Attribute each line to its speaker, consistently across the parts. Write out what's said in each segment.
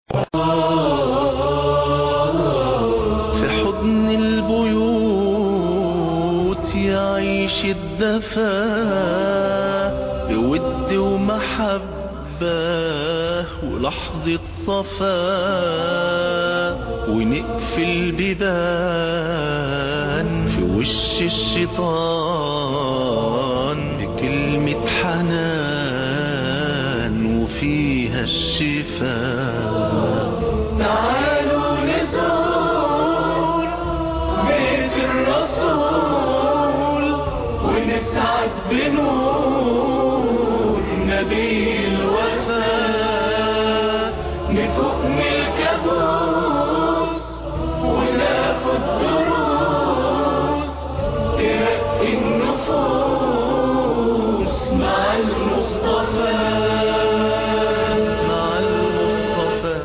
Speaker 1: في حضن البيوت يعيش الدفا بود ومحبة ولحظة صفا ونقفل بيبان في وش الشيطان بكلمة حنان وفيها الشفاء تعالوا نزور بيت الرسول ونسعد بنور نبي الوفاء نفوق من الكابوس وناخد دروس ترقي النفوس مع المصطفى مع المصطفى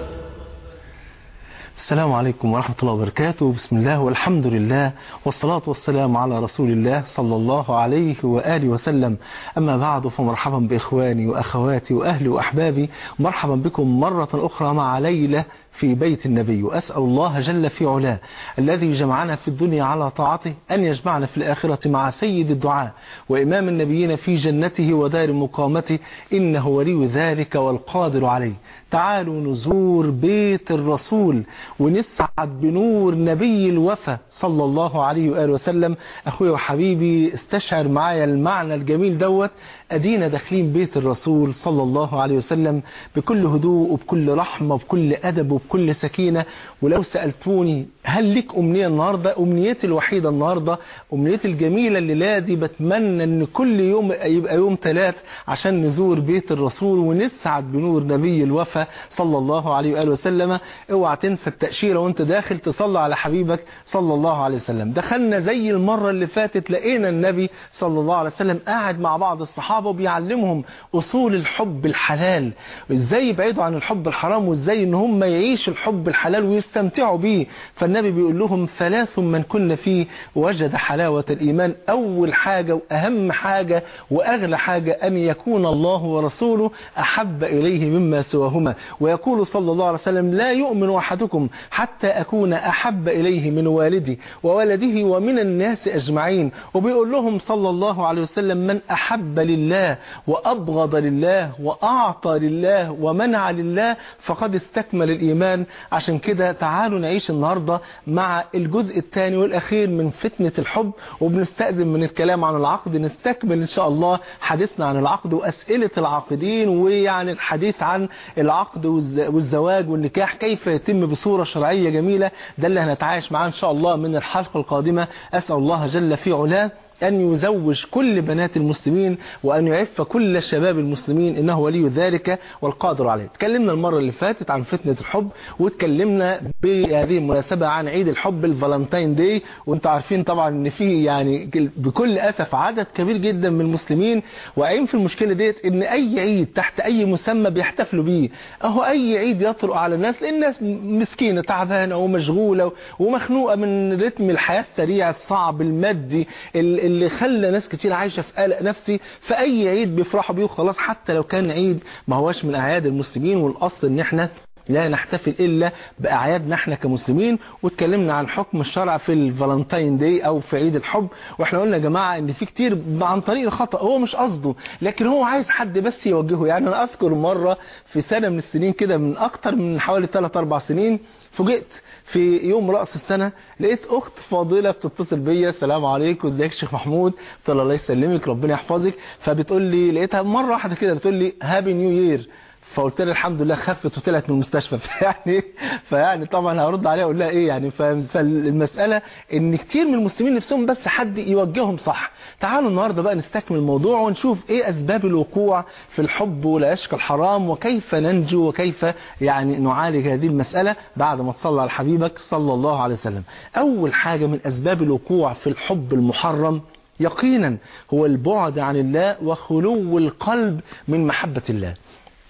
Speaker 2: السلام عليكم ورحمة الله وبركاته بسم الله والحمد لله والصلاة والسلام على رسول الله صلى الله عليه وآله وسلم أما بعد فمرحبا بإخواني وأخواتي وأهلي وأحبابي مرحبا بكم مرة أخرى مع ليلة في بيت النبي وأسأل الله جل في علاه الذي جمعنا في الدنيا على طاعته أن يجمعنا في الآخرة مع سيد الدعاء وإمام النبيين في جنته ودار مقامته إنه ولي ذلك والقادر عليه تعالوا نزور بيت الرسول ونسعد بنور نبي الوفا صلى الله عليه وآله وسلم أخوي وحبيبي استشعر معايا المعنى الجميل دوت أدينا داخلين بيت الرسول صلى الله عليه وسلم بكل هدوء وبكل رحمة وبكل أدب وبكل سكينة ولو سألتوني هل لك أمنية النهاردة أمنيتي الوحيدة النهاردة أمنيتي الجميلة اللي دي بتمنى أن كل يوم يبقى يوم ثلاث عشان نزور بيت الرسول ونسعد بنور نبي الوفا صلى الله عليه وآله وسلم اوعى تنسى التأشيرة وانت داخل تصلى على حبيبك صلى الله عليه وسلم دخلنا زي المرة اللي فاتت لقينا النبي صلى الله عليه وسلم قاعد مع بعض الصحابة وبيعلمهم أصول الحب الحلال ازاي يبعدوا عن الحب الحرام وازاي ان هم يعيشوا الحب الحلال ويستمتعوا بيه فالنبي بيقول لهم ثلاث من كن فيه وجد حلاوة الإيمان أول حاجة وأهم حاجة وأغلى حاجة أن يكون الله ورسوله أحب إليه مما سواهما ويقول صلى الله عليه وسلم لا يؤمن أحدكم حتى أكون أحب إليه من والدي وولده ومن الناس أجمعين وبيقول لهم صلى الله عليه وسلم من أحب لله وأبغض لله وأعطى لله ومنع لله فقد استكمل الإيمان عشان كده تعالوا نعيش النهاردة مع الجزء الثاني والأخير من فتنة الحب وبنستأذن من الكلام عن العقد نستكمل إن شاء الله حديثنا عن العقد وأسئلة العاقدين ويعني الحديث عن العقد والزواج والنكاح كيف يتم بصورة شرعية جميلة ده اللي هنتعايش معاه إن شاء الله من الحلقة القادمة أسأل الله جل في علاه أن يزوج كل بنات المسلمين وأن يعف كل شباب المسلمين إنه ولي ذلك والقادر عليه تكلمنا المرة اللي فاتت عن فتنة الحب وتكلمنا بهذه المناسبة عن عيد الحب الفالنتين داي وانتم عارفين طبعا ان في يعني بكل أسف عدد كبير جدا من المسلمين واقعين في المشكلة ديت ان اي عيد تحت اي مسمى بيحتفلوا بيه اهو اي عيد يطرق على الناس لان الناس مسكينة تعبانة ومشغولة ومخنوقة من رتم الحياة السريع الصعب المادي اللي خلى ناس كتير عايشة في قلق نفسي فأي عيد بيفرحوا بيه وخلاص حتى لو كان عيد ما هواش من أعياد المسلمين والأصل إن احنا لا نحتفل إلا بأعيادنا احنا كمسلمين واتكلمنا عن حكم الشرع في الفالنتين داي أو في عيد الحب واحنا قلنا يا جماعة ان في كتير عن طريق الخطأ هو مش قصده لكن هو عايز حد بس يوجهه يعني أنا أذكر مرة في سنة من السنين كده من أكتر من حوالي 3-4 سنين فوجئت في يوم رأس السنة لقيت أخت فاضلة بتتصل بيا السلام عليكم ازيك يا شيخ محمود قلت لها الله يسلمك ربنا يحفظك فبتقول لي لقيتها مرة واحدة كده بتقول لي هابي نيو يير فقلت لها الحمد لله خفت وطلعت من المستشفى فيعني فيعني طبعا هرد عليها اقول لها ايه يعني فالمساله ان كتير من المسلمين نفسهم بس حد يوجههم صح تعالوا النهارده بقى نستكمل الموضوع ونشوف ايه اسباب الوقوع في الحب والعشق الحرام وكيف ننجو وكيف يعني نعالج هذه المساله بعد ما تصلى على حبيبك صلى الله عليه وسلم اول حاجه من اسباب الوقوع في الحب المحرم يقينا هو البعد عن الله وخلو القلب من محبه الله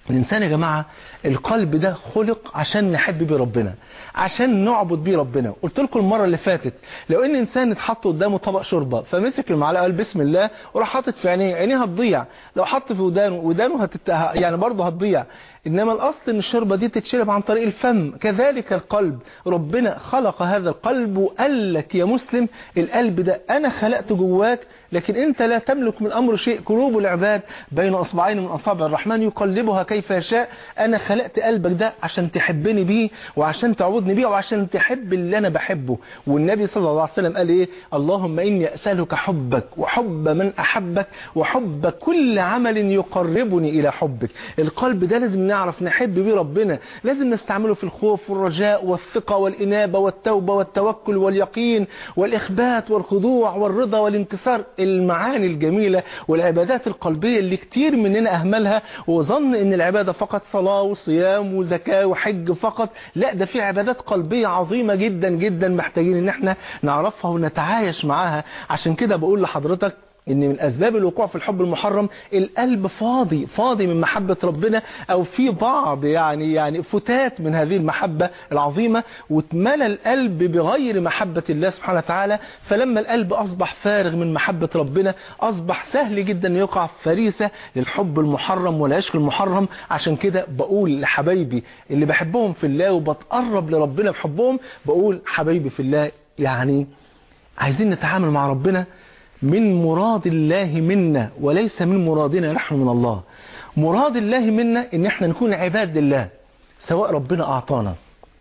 Speaker 2: الإنسان يا جماعة القلب ده خلق عشان نحب بيه ربنا عشان نعبد بيه ربنا قلت لكم المرة اللي فاتت لو ان انسان اتحط قدامه طبق شوربة فمسك المعلقة قال بسم الله وراح حاطط في عينيه عينيه هتضيع لو حط في ودانه ودانه هتت... يعني برضه هتضيع انما الاصل ان الشوربة دي تتشرب عن طريق الفم كذلك القلب ربنا خلق هذا القلب وقال لك يا مسلم القلب ده انا خلقته جواك لكن انت لا تملك من امر شيء قلوب العباد بين اصبعين من اصابع الرحمن يقلبها كيف يشاء انا خلقت قلبك ده عشان تحبني بيه وعشان تعبدني بيه وعشان تحب اللي انا بحبه والنبي صلى الله عليه وسلم قال ايه اللهم اني اسالك حبك وحب من احبك وحب كل عمل يقربني الى حبك القلب ده لازم نعرف نحب بيه ربنا لازم نستعمله في الخوف والرجاء والثقة والإنابة والتوبة والتوكل واليقين والإخبات والخضوع والرضا والانكسار المعاني الجميلة والعبادات القلبية اللي كتير مننا أهملها وظن ان العبادة فقط صلاة وصيام وزكاة وحج فقط لا ده في عبادات قلبية عظيمة جدا جدا محتاجين ان احنا نعرفها ونتعايش معاها عشان كده بقول لحضرتك ان من اسباب الوقوع في الحب المحرم القلب فاضي فاضي من محبة ربنا او في بعض يعني يعني فتات من هذه المحبة العظيمة واتملى القلب بغير محبة الله سبحانه وتعالى فلما القلب اصبح فارغ من محبة ربنا اصبح سهل جدا يقع في فريسة للحب المحرم والعشق المحرم عشان كده بقول لحبايبي اللي بحبهم في الله وبتقرب لربنا بحبهم بقول حبايبي في الله يعني عايزين نتعامل مع ربنا من مراد الله منا وليس من مرادنا نحن من الله مراد الله منا ان احنا نكون عباد لله سواء ربنا اعطانا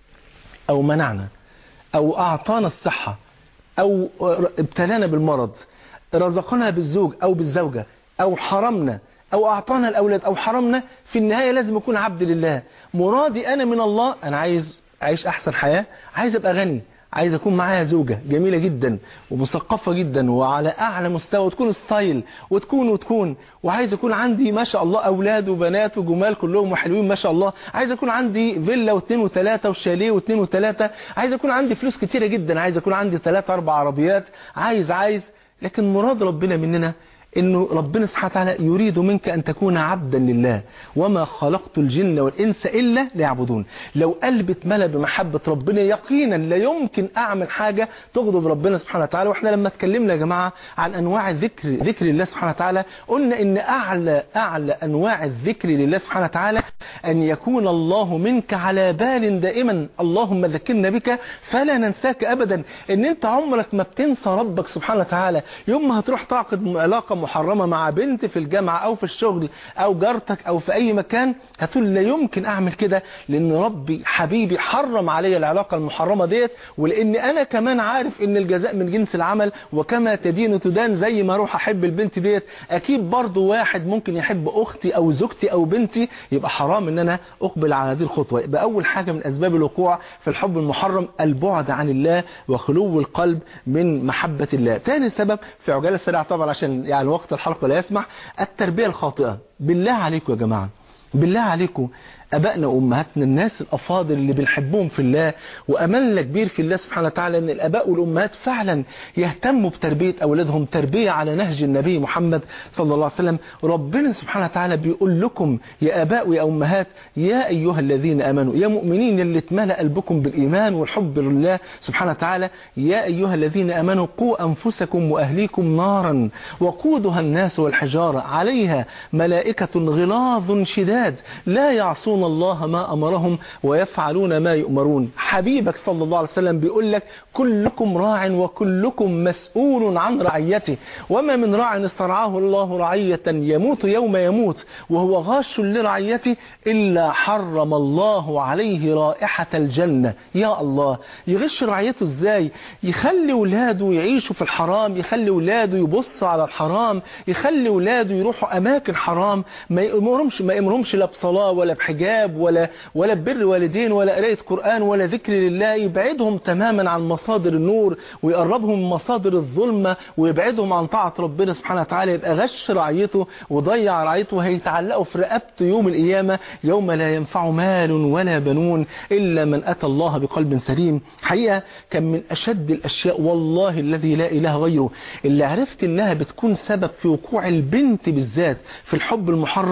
Speaker 2: او منعنا او اعطانا الصحة او ابتلانا بالمرض رزقنا بالزوج او بالزوجة او حرمنا او اعطانا الاولاد او حرمنا في النهاية لازم اكون عبد لله مرادي انا من الله انا عايز اعيش احسن حياة عايز ابقى غني عايز اكون معايا زوجة جميلة جدا ومثقفة جدا وعلى اعلى مستوى وتكون ستايل وتكون وتكون وعايز اكون عندي ما شاء الله اولاد وبنات وجمال كلهم وحلوين ما شاء الله عايز اكون عندي فيلا واثنين وثلاثة وشاليه واثنين وثلاثة عايز اكون عندي فلوس كتيرة جدا عايز اكون عندي ثلاثة اربع عربيات عايز عايز لكن مراد ربنا مننا انه ربنا سبحانه وتعالى يريد منك ان تكون عبدا لله وما خلقت الجن والانس الا ليعبدون لو قلبي اتملى بمحبه ربنا يقينا لا يمكن اعمل حاجه تغضب ربنا سبحانه وتعالى واحنا لما اتكلمنا يا جماعه عن انواع الذكر ذكر الله سبحانه وتعالى قلنا ان اعلى اعلى انواع الذكر لله سبحانه وتعالى ان يكون الله منك على بال دائما اللهم ذكرنا بك فلا ننساك ابدا ان انت عمرك ما بتنسى ربك سبحانه وتعالى يوم ما هتروح تعقد علاقه محرمة مع بنت في الجامعة أو في الشغل أو جارتك أو في أي مكان هتقول لا يمكن أعمل كده لأن ربي حبيبي حرم علي العلاقة المحرمة ديت ولأن أنا كمان عارف أن الجزاء من جنس العمل وكما تدين تدان زي ما أروح أحب البنت ديت أكيد برضو واحد ممكن يحب أختي أو زوجتي أو بنتي يبقى حرام أن أنا أقبل على هذه الخطوة يبقى أول حاجة من أسباب الوقوع في الحب المحرم البعد عن الله وخلو القلب من محبة الله تاني سبب في عجالة سريعة طبعا عشان يعني وقت الحلقة لا يسمح التربية الخاطئة بالله عليكم يا جماعة بالله عليكم أبائنا وأمهاتنا الناس الأفاضل اللي بنحبهم في الله وأملنا كبير في الله سبحانه وتعالى أن الأباء والأمهات فعلا يهتموا بتربية أولادهم تربية على نهج النبي محمد صلى الله عليه وسلم ربنا سبحانه وتعالى بيقول لكم يا أباء ويا أمهات يا أيها الذين أمنوا يا مؤمنين اللي اتملأ قلبكم بالإيمان والحب لله سبحانه وتعالى يا أيها الذين أمنوا قوا أنفسكم وأهليكم نارا وقودها الناس والحجارة عليها ملائكة غلاظ شداد لا يعصون الله ما أمرهم ويفعلون ما يؤمرون حبيبك صلى الله عليه وسلم بيقول لك كلكم راع وكلكم مسؤول عن رعيته وما من راع استرعاه الله رعية يموت يوم يموت وهو غاش لرعيته إلا حرم الله عليه رائحة الجنة يا الله يغش رعيته ازاي يخلي ولاده يعيشوا في الحرام يخلي ولاده يبصوا على الحرام يخلي ولاده يروحوا أماكن حرام ما يأمرهمش ما يأمرهمش لا بصلاة ولا بحجاب ولا ولا ببر والدين ولا قراءة قرآن ولا ذكر لله يبعدهم تماما عن مصادر النور ويقربهم من مصادر الظلمة ويبعدهم عن طاعة ربنا سبحانه وتعالى يبقى غش رعيته وضيع رعيته وهيتعلقوا في رقبته يوم القيامة يوم لا ينفع مال ولا بنون إلا من أتى الله بقلب سليم حقيقة كان من أشد الأشياء والله الذي لا إله غيره اللي عرفت إنها بتكون سبب في وقوع البنت بالذات في الحب المحرم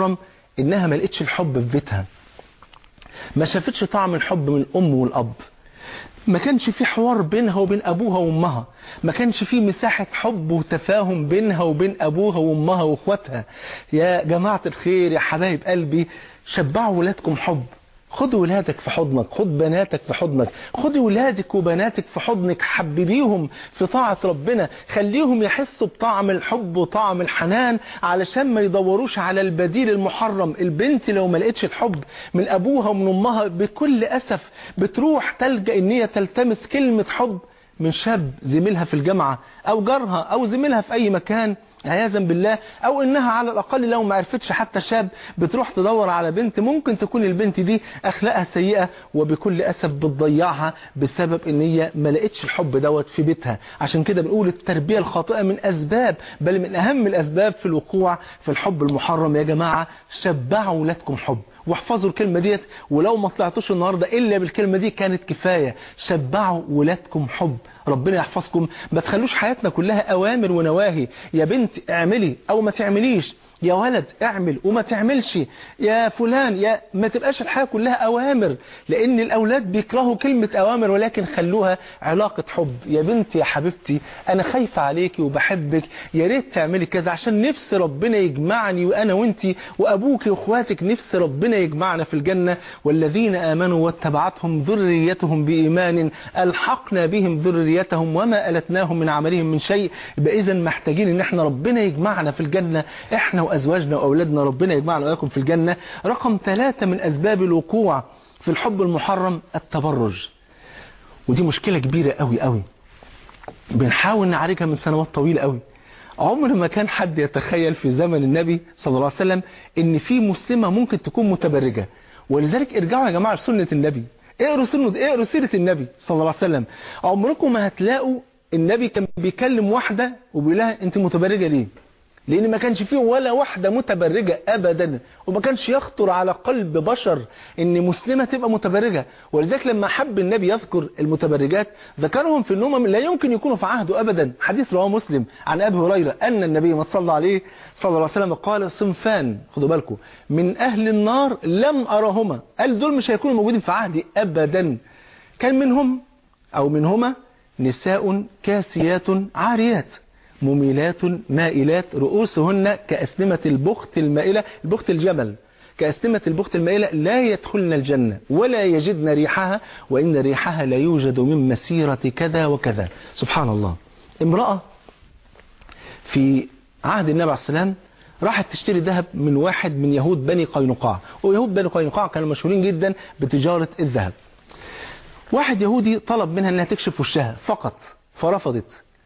Speaker 2: إنها ما لقتش الحب في بيتها ما شافتش طعم الحب من الأم والأب ما كانش في حوار بينها وبين أبوها وأمها ما كانش في مساحة حب وتفاهم بينها وبين أبوها وأمها وأخواتها يا جماعة الخير يا حبايب قلبي شبعوا ولادكم حب خد ولادك في حضنك خد بناتك في حضنك خد ولادك وبناتك في حضنك حببيهم في طاعة ربنا خليهم يحسوا بطعم الحب وطعم الحنان علشان ما يدوروش على البديل المحرم البنت لو ما لقتش الحب من أبوها ومن أمها بكل أسف بتروح تلجأ إن هي تلتمس كلمة حب من شاب زميلها في الجامعة أو جارها أو زميلها في أي مكان عياذا بالله او انها على الاقل لو ما عرفتش حتى شاب بتروح تدور على بنت ممكن تكون البنت دي اخلاقها سيئة وبكل اسف بتضيعها بسبب ان هي ما لقتش الحب دوت في بيتها عشان كده بنقول التربية الخاطئة من اسباب بل من اهم الاسباب في الوقوع في الحب المحرم يا جماعة شبعوا ولادكم حب واحفظوا الكلمة ديت ولو ما طلعتوش النهاردة إلا بالكلمة دي كانت كفاية شبعوا ولادكم حب ربنا يحفظكم ما تخلوش حياتنا كلها أوامر ونواهي يا بنت اعملي أو ما تعمليش يا ولد اعمل وما تعملش يا فلان يا ما تبقاش الحياة كلها أوامر لأن الأولاد بيكرهوا كلمة أوامر ولكن خلوها علاقة حب يا بنتي يا حبيبتي أنا خايفة عليكي وبحبك يا ريت تعملي كذا عشان نفس ربنا يجمعني وأنا وانتي وأبوك وأخواتك نفس ربنا يجمعنا في الجنة والذين آمنوا واتبعتهم ذريتهم بإيمان ألحقنا بهم ذريتهم وما ألتناهم من عملهم من شيء يبقى إذا محتاجين إن احنا ربنا يجمعنا في الجنة احنا وأزواجنا وأولادنا ربنا يجمعنا وإياكم في الجنة رقم ثلاثة من أسباب الوقوع في الحب المحرم التبرج ودي مشكلة كبيرة قوي قوي بنحاول نعالجها من سنوات طويلة قوي عمر ما كان حد يتخيل في زمن النبي صلى الله عليه وسلم ان في مسلمة ممكن تكون متبرجة ولذلك ارجعوا يا جماعة لسنة النبي اقروا سنة اقروا سيرة النبي صلى الله عليه وسلم عمركم ما هتلاقوا النبي كان بيكلم واحدة وبيقول لها انت متبرجة ليه لان ما كانش فيه ولا واحدة متبرجة ابدا وما كانش يخطر على قلب بشر ان مسلمة تبقى متبرجة ولذلك لما حب النبي يذكر المتبرجات ذكرهم في انهم لا يمكن يكونوا في عهده ابدا حديث رواه مسلم عن ابي هريرة ان النبي ما صلى عليه صلى الله عليه وسلم قال صنفان خدوا بالكم من اهل النار لم ارهما قال دول مش هيكونوا موجودين في عهدي ابدا كان منهم او منهما نساء كاسيات عاريات مميلات مائلات رؤوسهن كأسنمة البخت المائلة البخت الجمل كأسنمة البخت المائلة لا يدخلن الجنة ولا يجدن ريحها وإن ريحها لا يوجد من مسيرة كذا وكذا سبحان الله امرأة في عهد النبي عليه السلام راحت تشتري ذهب من واحد من يهود بني قينقاع ويهود بني قينقاع كانوا مشهورين جدا بتجارة الذهب واحد يهودي طلب منها انها تكشف وشها فقط فرفضت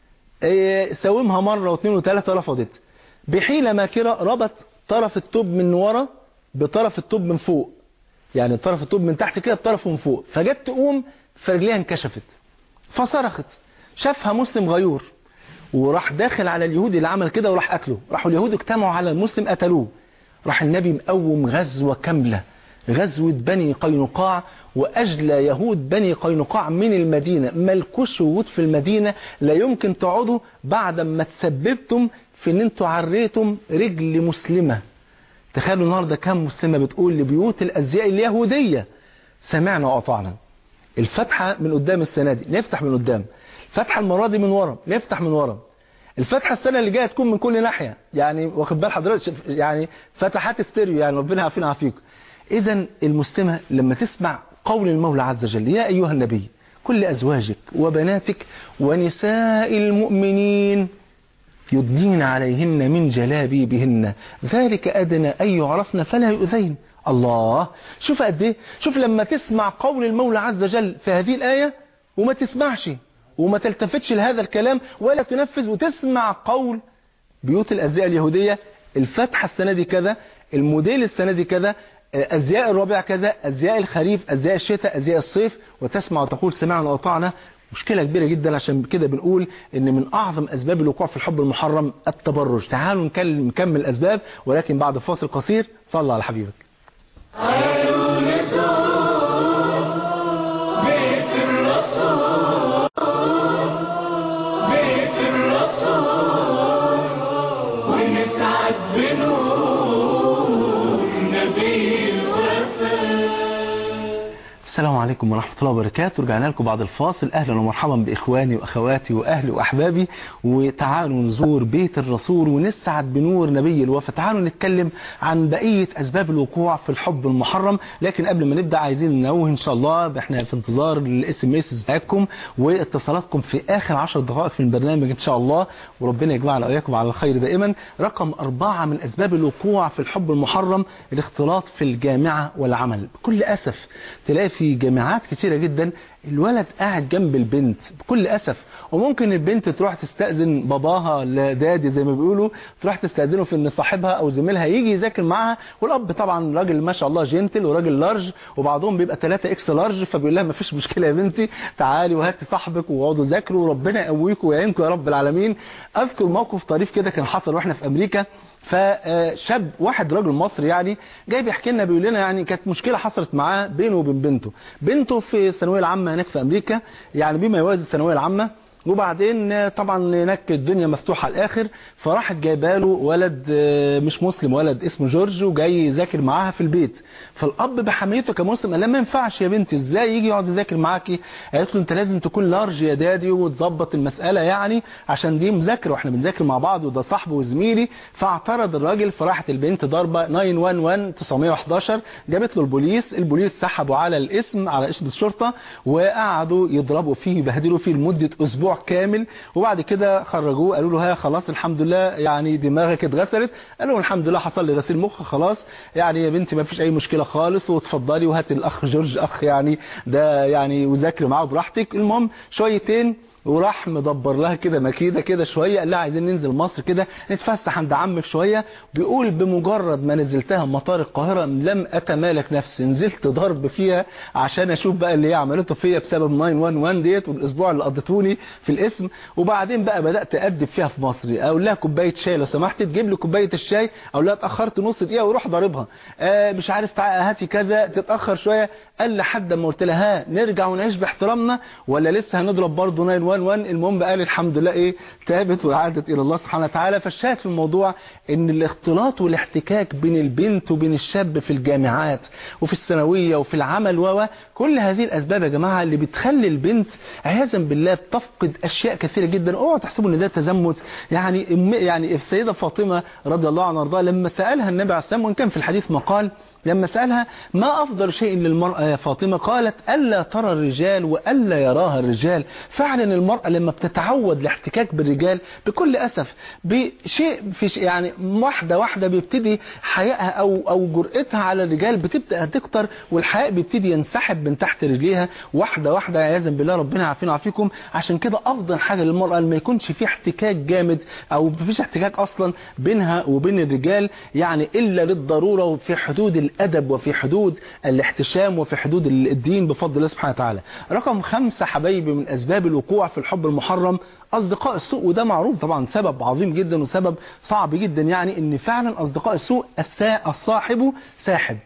Speaker 2: ساومها مرة واثنين وثلاثة رفضت بحيلة ماكرة ربط طرف التوب من ورا بطرف التوب من فوق يعني طرف التوب من تحت كده بطرفه من فوق فجت تقوم فرجليها انكشفت فصرخت شافها مسلم غيور وراح داخل على اليهودي اللي عمل كده وراح قتله راحوا اليهود اجتمعوا على المسلم قتلوه راح النبي مقوم غزوة كاملة غزوة بني قينقاع وأجلى يهود بني قينقاع من المدينة ملكوش وجود في المدينة لا يمكن تقعدوا بعد ما تسببتم في ان انتوا عريتم رجل مسلمة تخيلوا النهاردة كم مسلمة بتقول لبيوت الأزياء اليهودية سمعنا وأطعنا الفتحة من قدام السنة دي نفتح من قدام الفتحة المرة دي من ورا نفتح من ورا الفتحة السنة اللي جاية تكون من كل ناحية يعني واخد بال حضرتك يعني فتحات استيريو يعني ربنا يعافينا ويعافيكم إذا المسلمة لما تسمع قول المولى عز وجل يا أيها النبي كل أزواجك وبناتك ونساء المؤمنين يدنين عليهن من جلابيبهن ذلك أدنى أن يعرفن فلا يؤذين الله شوف قد ايه شوف لما تسمع قول المولى عز وجل في هذه الآية وما تسمعش وما تلتفتش لهذا الكلام ولا تنفذ وتسمع قول بيوت الأزياء اليهودية الفتحة السنة دي كذا الموديل السنة دي كذا أزياء الربيع كذا أزياء الخريف أزياء الشتاء أزياء الصيف وتسمع وتقول سمعنا وأطعنا مشكلة كبيرة جدا عشان كده بنقول ان من اعظم اسباب الوقوع في الحب المحرم التبرج تعالوا نكمل الاسباب ولكن بعد فاصل قصير صلى على حبيبك
Speaker 1: تعالوا نزور بيت الرسول بيت الرسول ونسعد بنور
Speaker 2: عليكم ورحمة الله وبركاته رجعنا لكم بعد الفاصل أهلا ومرحبا بإخواني وأخواتي وأهلي وأحبابي وتعالوا نزور بيت الرسول ونسعد بنور نبي الوفا تعالوا نتكلم عن بقية أسباب الوقوع في الحب المحرم لكن قبل ما نبدأ عايزين ننوه إن شاء الله احنا في انتظار الاس ام اس بتاعكم واتصالاتكم في آخر عشر دقائق في البرنامج إن شاء الله وربنا يجمعنا وإياكم على الخير دائما رقم أربعة من أسباب الوقوع في الحب المحرم الاختلاط في الجامعة والعمل بكل أسف تلاقي في جامعات كثيرة جدا الولد قاعد جنب البنت بكل أسف وممكن البنت تروح تستأذن باباها لدادي زي ما بيقولوا تروح تستأذنه في ان صاحبها او زميلها يجي يذاكر معاها والاب طبعا راجل ما شاء الله جنتل وراجل لارج وبعضهم بيبقى 3 اكس لارج فبيقول لها ما فيش مشكله يا بنتي تعالي وهاتي صاحبك واقعدوا ذاكروا وربنا يقويكم ويعينكم يا رب العالمين اذكر موقف طريف كده كان حصل واحنا في امريكا فشاب واحد راجل مصري يعني جاي بيحكي لنا بيقول لنا يعني كانت مشكله حصلت معاه بينه وبين بنته بنته في الثانويه العامه هناك في امريكا يعني بما يوازي الثانويه العامه وبعدين طبعا هناك الدنيا مفتوحة على الآخر فراحت جايبه له ولد مش مسلم ولد اسمه جورج وجاي يذاكر معاها في البيت فالأب بحميته كمسلم قال لها ما ينفعش يا بنتي ازاي يجي يقعد يذاكر معاكي قالت له انت لازم تكون لارج يا دادي وتظبط المسألة يعني عشان دي مذاكرة واحنا بنذاكر مع بعض وده صاحبي وزميلي فاعترض الراجل فراحت البنت ضاربه 911 911 جابت له البوليس البوليس سحبوا على الاسم على اسم الشرطة وقعدوا يضربوا فيه يبهدلوا فيه لمدة اسبوع كامل وبعد كده خرجوه قالوا له ها خلاص الحمد لله يعني دماغك اتغسلت قال له الحمد لله حصل لي غسيل مخ خلاص يعني يا بنتي ما فيش اي مشكلة خالص وتفضلي وهات الاخ جورج اخ يعني ده يعني وذاكري معاه براحتك المهم شويتين وراح مدبر لها كده مكيده كده شويه قال لها عايزين ننزل مصر كده نتفسح عند عمك شويه بيقول بمجرد ما نزلتها مطار القاهره لم اتمالك نفسي نزلت ضرب فيها عشان اشوف بقى اللي هي عملته فيا بسبب 911 ديت والاسبوع اللي قضيتوني في الاسم وبعدين بقى بدات ادب فيها في مصر اقول لها كوبايه شاي لو سمحت تجيب لي كوبايه الشاي اقول لها اتاخرت نص دقيقه واروح ضاربها آه مش عارف تعالى هاتي كذا تتاخر شويه قال لحد ما قلت لها ها نرجع ونعيش باحترامنا ولا لسه هنضرب برضه 911 المهم قال الحمد لله ايه تابت وعادت الى الله سبحانه وتعالى فالشاهد في الموضوع ان الاختلاط والاحتكاك بين البنت وبين الشاب في الجامعات وفي الثانويه وفي العمل و كل هذه الاسباب يا جماعه اللي بتخلي البنت عياذا بالله بتفقد اشياء كثيره جدا اوعوا تحسبوا ان ده تزمت يعني يعني السيده فاطمه رضي الله عنها وارضاها لما سالها النبي عليه الصلاه والسلام وان كان في الحديث مقال لما سألها ما أفضل شيء للمرأة يا فاطمة قالت ألا ترى الرجال وألا يراها الرجال فعلا المرأة لما بتتعود الاحتكاك بالرجال بكل أسف بشيء في شيء يعني واحدة واحدة بيبتدي حيائها أو, أو جرأتها على الرجال بتبدأ تكتر والحياء بيبتدي ينسحب من تحت رجليها واحدة واحدة عياذا بالله ربنا يعافينا ويعافيكم عشان كده أفضل حاجة للمرأة ما يكونش في احتكاك جامد أو مفيش احتكاك أصلا بينها وبين الرجال يعني إلا للضرورة وفي حدود الأدب وفي حدود الاحتشام وفي حدود الدين بفضل الله سبحانه وتعالى رقم خمسة حبايبي من أسباب الوقوع في الحب المحرم أصدقاء السوء وده معروف طبعا سبب عظيم جدا وسبب صعب جدا يعني ان فعلا أصدقاء السوء الصاحب ساحب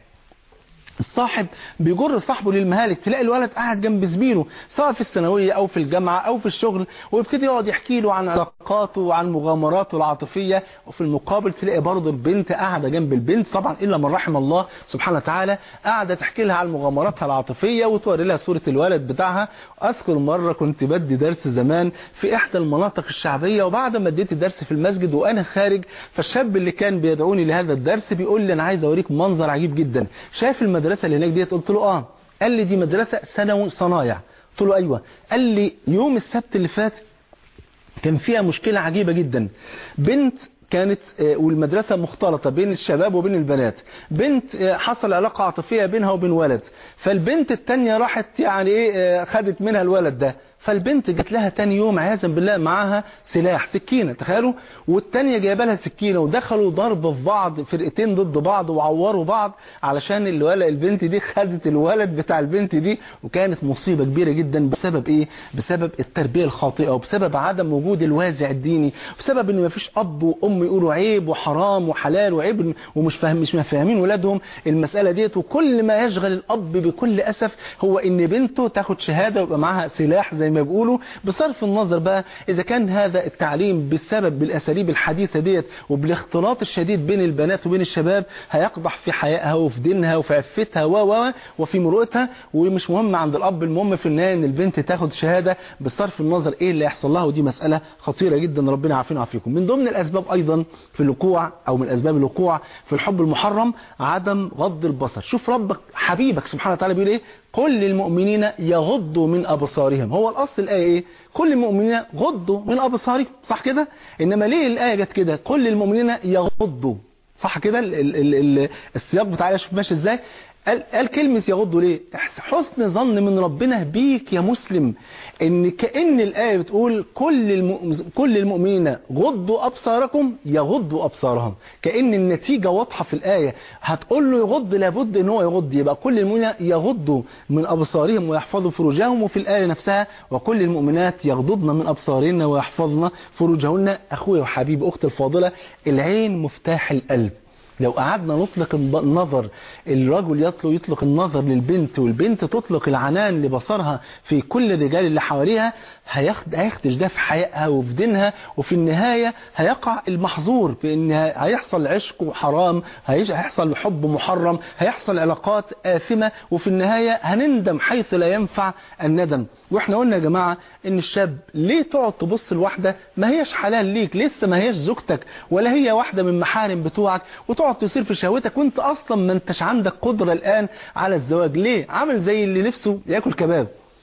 Speaker 2: الصاحب بيجر صاحبه للمهالك تلاقي الولد قاعد جنب زميله سواء في الثانويه او في الجامعه او في الشغل ويبتدي يقعد يحكي له عن علاقاته وعن مغامراته العاطفيه وفي المقابل تلاقي برضه البنت قاعده جنب البنت طبعا الا من رحم الله سبحانه وتعالى قاعده تحكي لها عن مغامراتها العاطفيه وتوري لها صوره الولد بتاعها اذكر مره كنت بدي درس زمان في احدى المناطق الشعبيه وبعد ما اديت الدرس في المسجد وانا خارج فالشاب اللي كان بيدعوني لهذا الدرس بيقول لي انا عايز اوريك منظر عجيب جدا شايف المدرسه المدرسة اللي هناك ديت قلت له اه قال لي دي مدرسة ثانوي صنايع قلت له ايوه قال لي يوم السبت اللي فات كان فيها مشكلة عجيبة جدا بنت كانت والمدرسة مختلطة بين الشباب وبين البنات بنت حصل علاقة عاطفية بينها وبين ولد فالبنت التانية راحت يعني ايه خدت منها الولد ده فالبنت جت لها تاني يوم عياذا بالله معاها سلاح سكينة تخيلوا والتانية جايبه لها سكينة ودخلوا ضرب في بعض فرقتين ضد بعض وعوروا بعض علشان الولد البنت دي خدت الولد بتاع البنت دي وكانت مصيبة كبيرة جدا بسبب ايه بسبب التربية الخاطئة وبسبب عدم وجود الوازع الديني بسبب ان مفيش اب وام يقولوا عيب وحرام وحلال وعيب ومش فاهم مش فاهمين ولادهم المسألة ديت وكل ما يشغل الاب بكل اسف هو ان بنته تاخد شهادة ويبقى معاها سلاح زي ما ما بيقولوا بصرف النظر بقى إذا كان هذا التعليم بسبب بالأساليب الحديثة ديت وبالاختلاط الشديد بين البنات وبين الشباب هيقضح في حيائها وفي دينها وفي عفتها و و وفي مروءتها ومش مهم عند الأب المهم في النهاية إن البنت تاخد شهادة بصرف النظر إيه اللي يحصل لها ودي مسألة خطيرة جدا ربنا يعافينا ويعافيكم من ضمن الأسباب أيضا في الوقوع أو من أسباب الوقوع في الحب المحرم عدم غض البصر شوف ربك حبيبك سبحانه وتعالى بيقول إيه كل للمؤمنين يغضوا من أبصارهم هو الأصل الآية إيه كل المؤمنين غضوا من أبصارهم صح كده إنما ليه الآية جت كده كل المؤمنين يغضوا صح كده ال ال ال السياق بتاعي شوف ماشي ازاي قال, قال كلمة يغضوا ليه حسن ظن من ربنا بيك يا مسلم ان كأن الآية بتقول كل الم... كل المؤمنين غضوا أبصاركم يغضوا أبصارهم كأن النتيجة واضحة في الآية هتقول له يغض لابد ان هو يغض يبقى كل المؤمنين يغضوا من أبصارهم ويحفظوا فروجهم وفي الآية نفسها وكل المؤمنات يغضضن من أبصارهن ويحفظن فروجهن أخويا وحبيبي أختي الفاضلة العين مفتاح القلب لو قعدنا نطلق النظر الرجل يطلق يطلق النظر للبنت والبنت تطلق العنان لبصرها في كل الرجال اللي حواليها هياخد هيخدش ده في حياتها وفي دينها وفي النهاية هيقع المحظور بان هيحصل عشق حرام هيحصل حب محرم هيحصل علاقات آثمة وفي النهاية هنندم حيث لا ينفع الندم واحنا قلنا يا جماعة ان الشاب ليه تقعد تبص لواحدة ما هيش حلال ليك لسه ما هيش زوجتك ولا هي واحدة من محارم بتوعك وتقعد تصير في شهوتك وانت اصلا ما انتش عندك قدرة الان على الزواج ليه عامل زي اللي نفسه ياكل كباب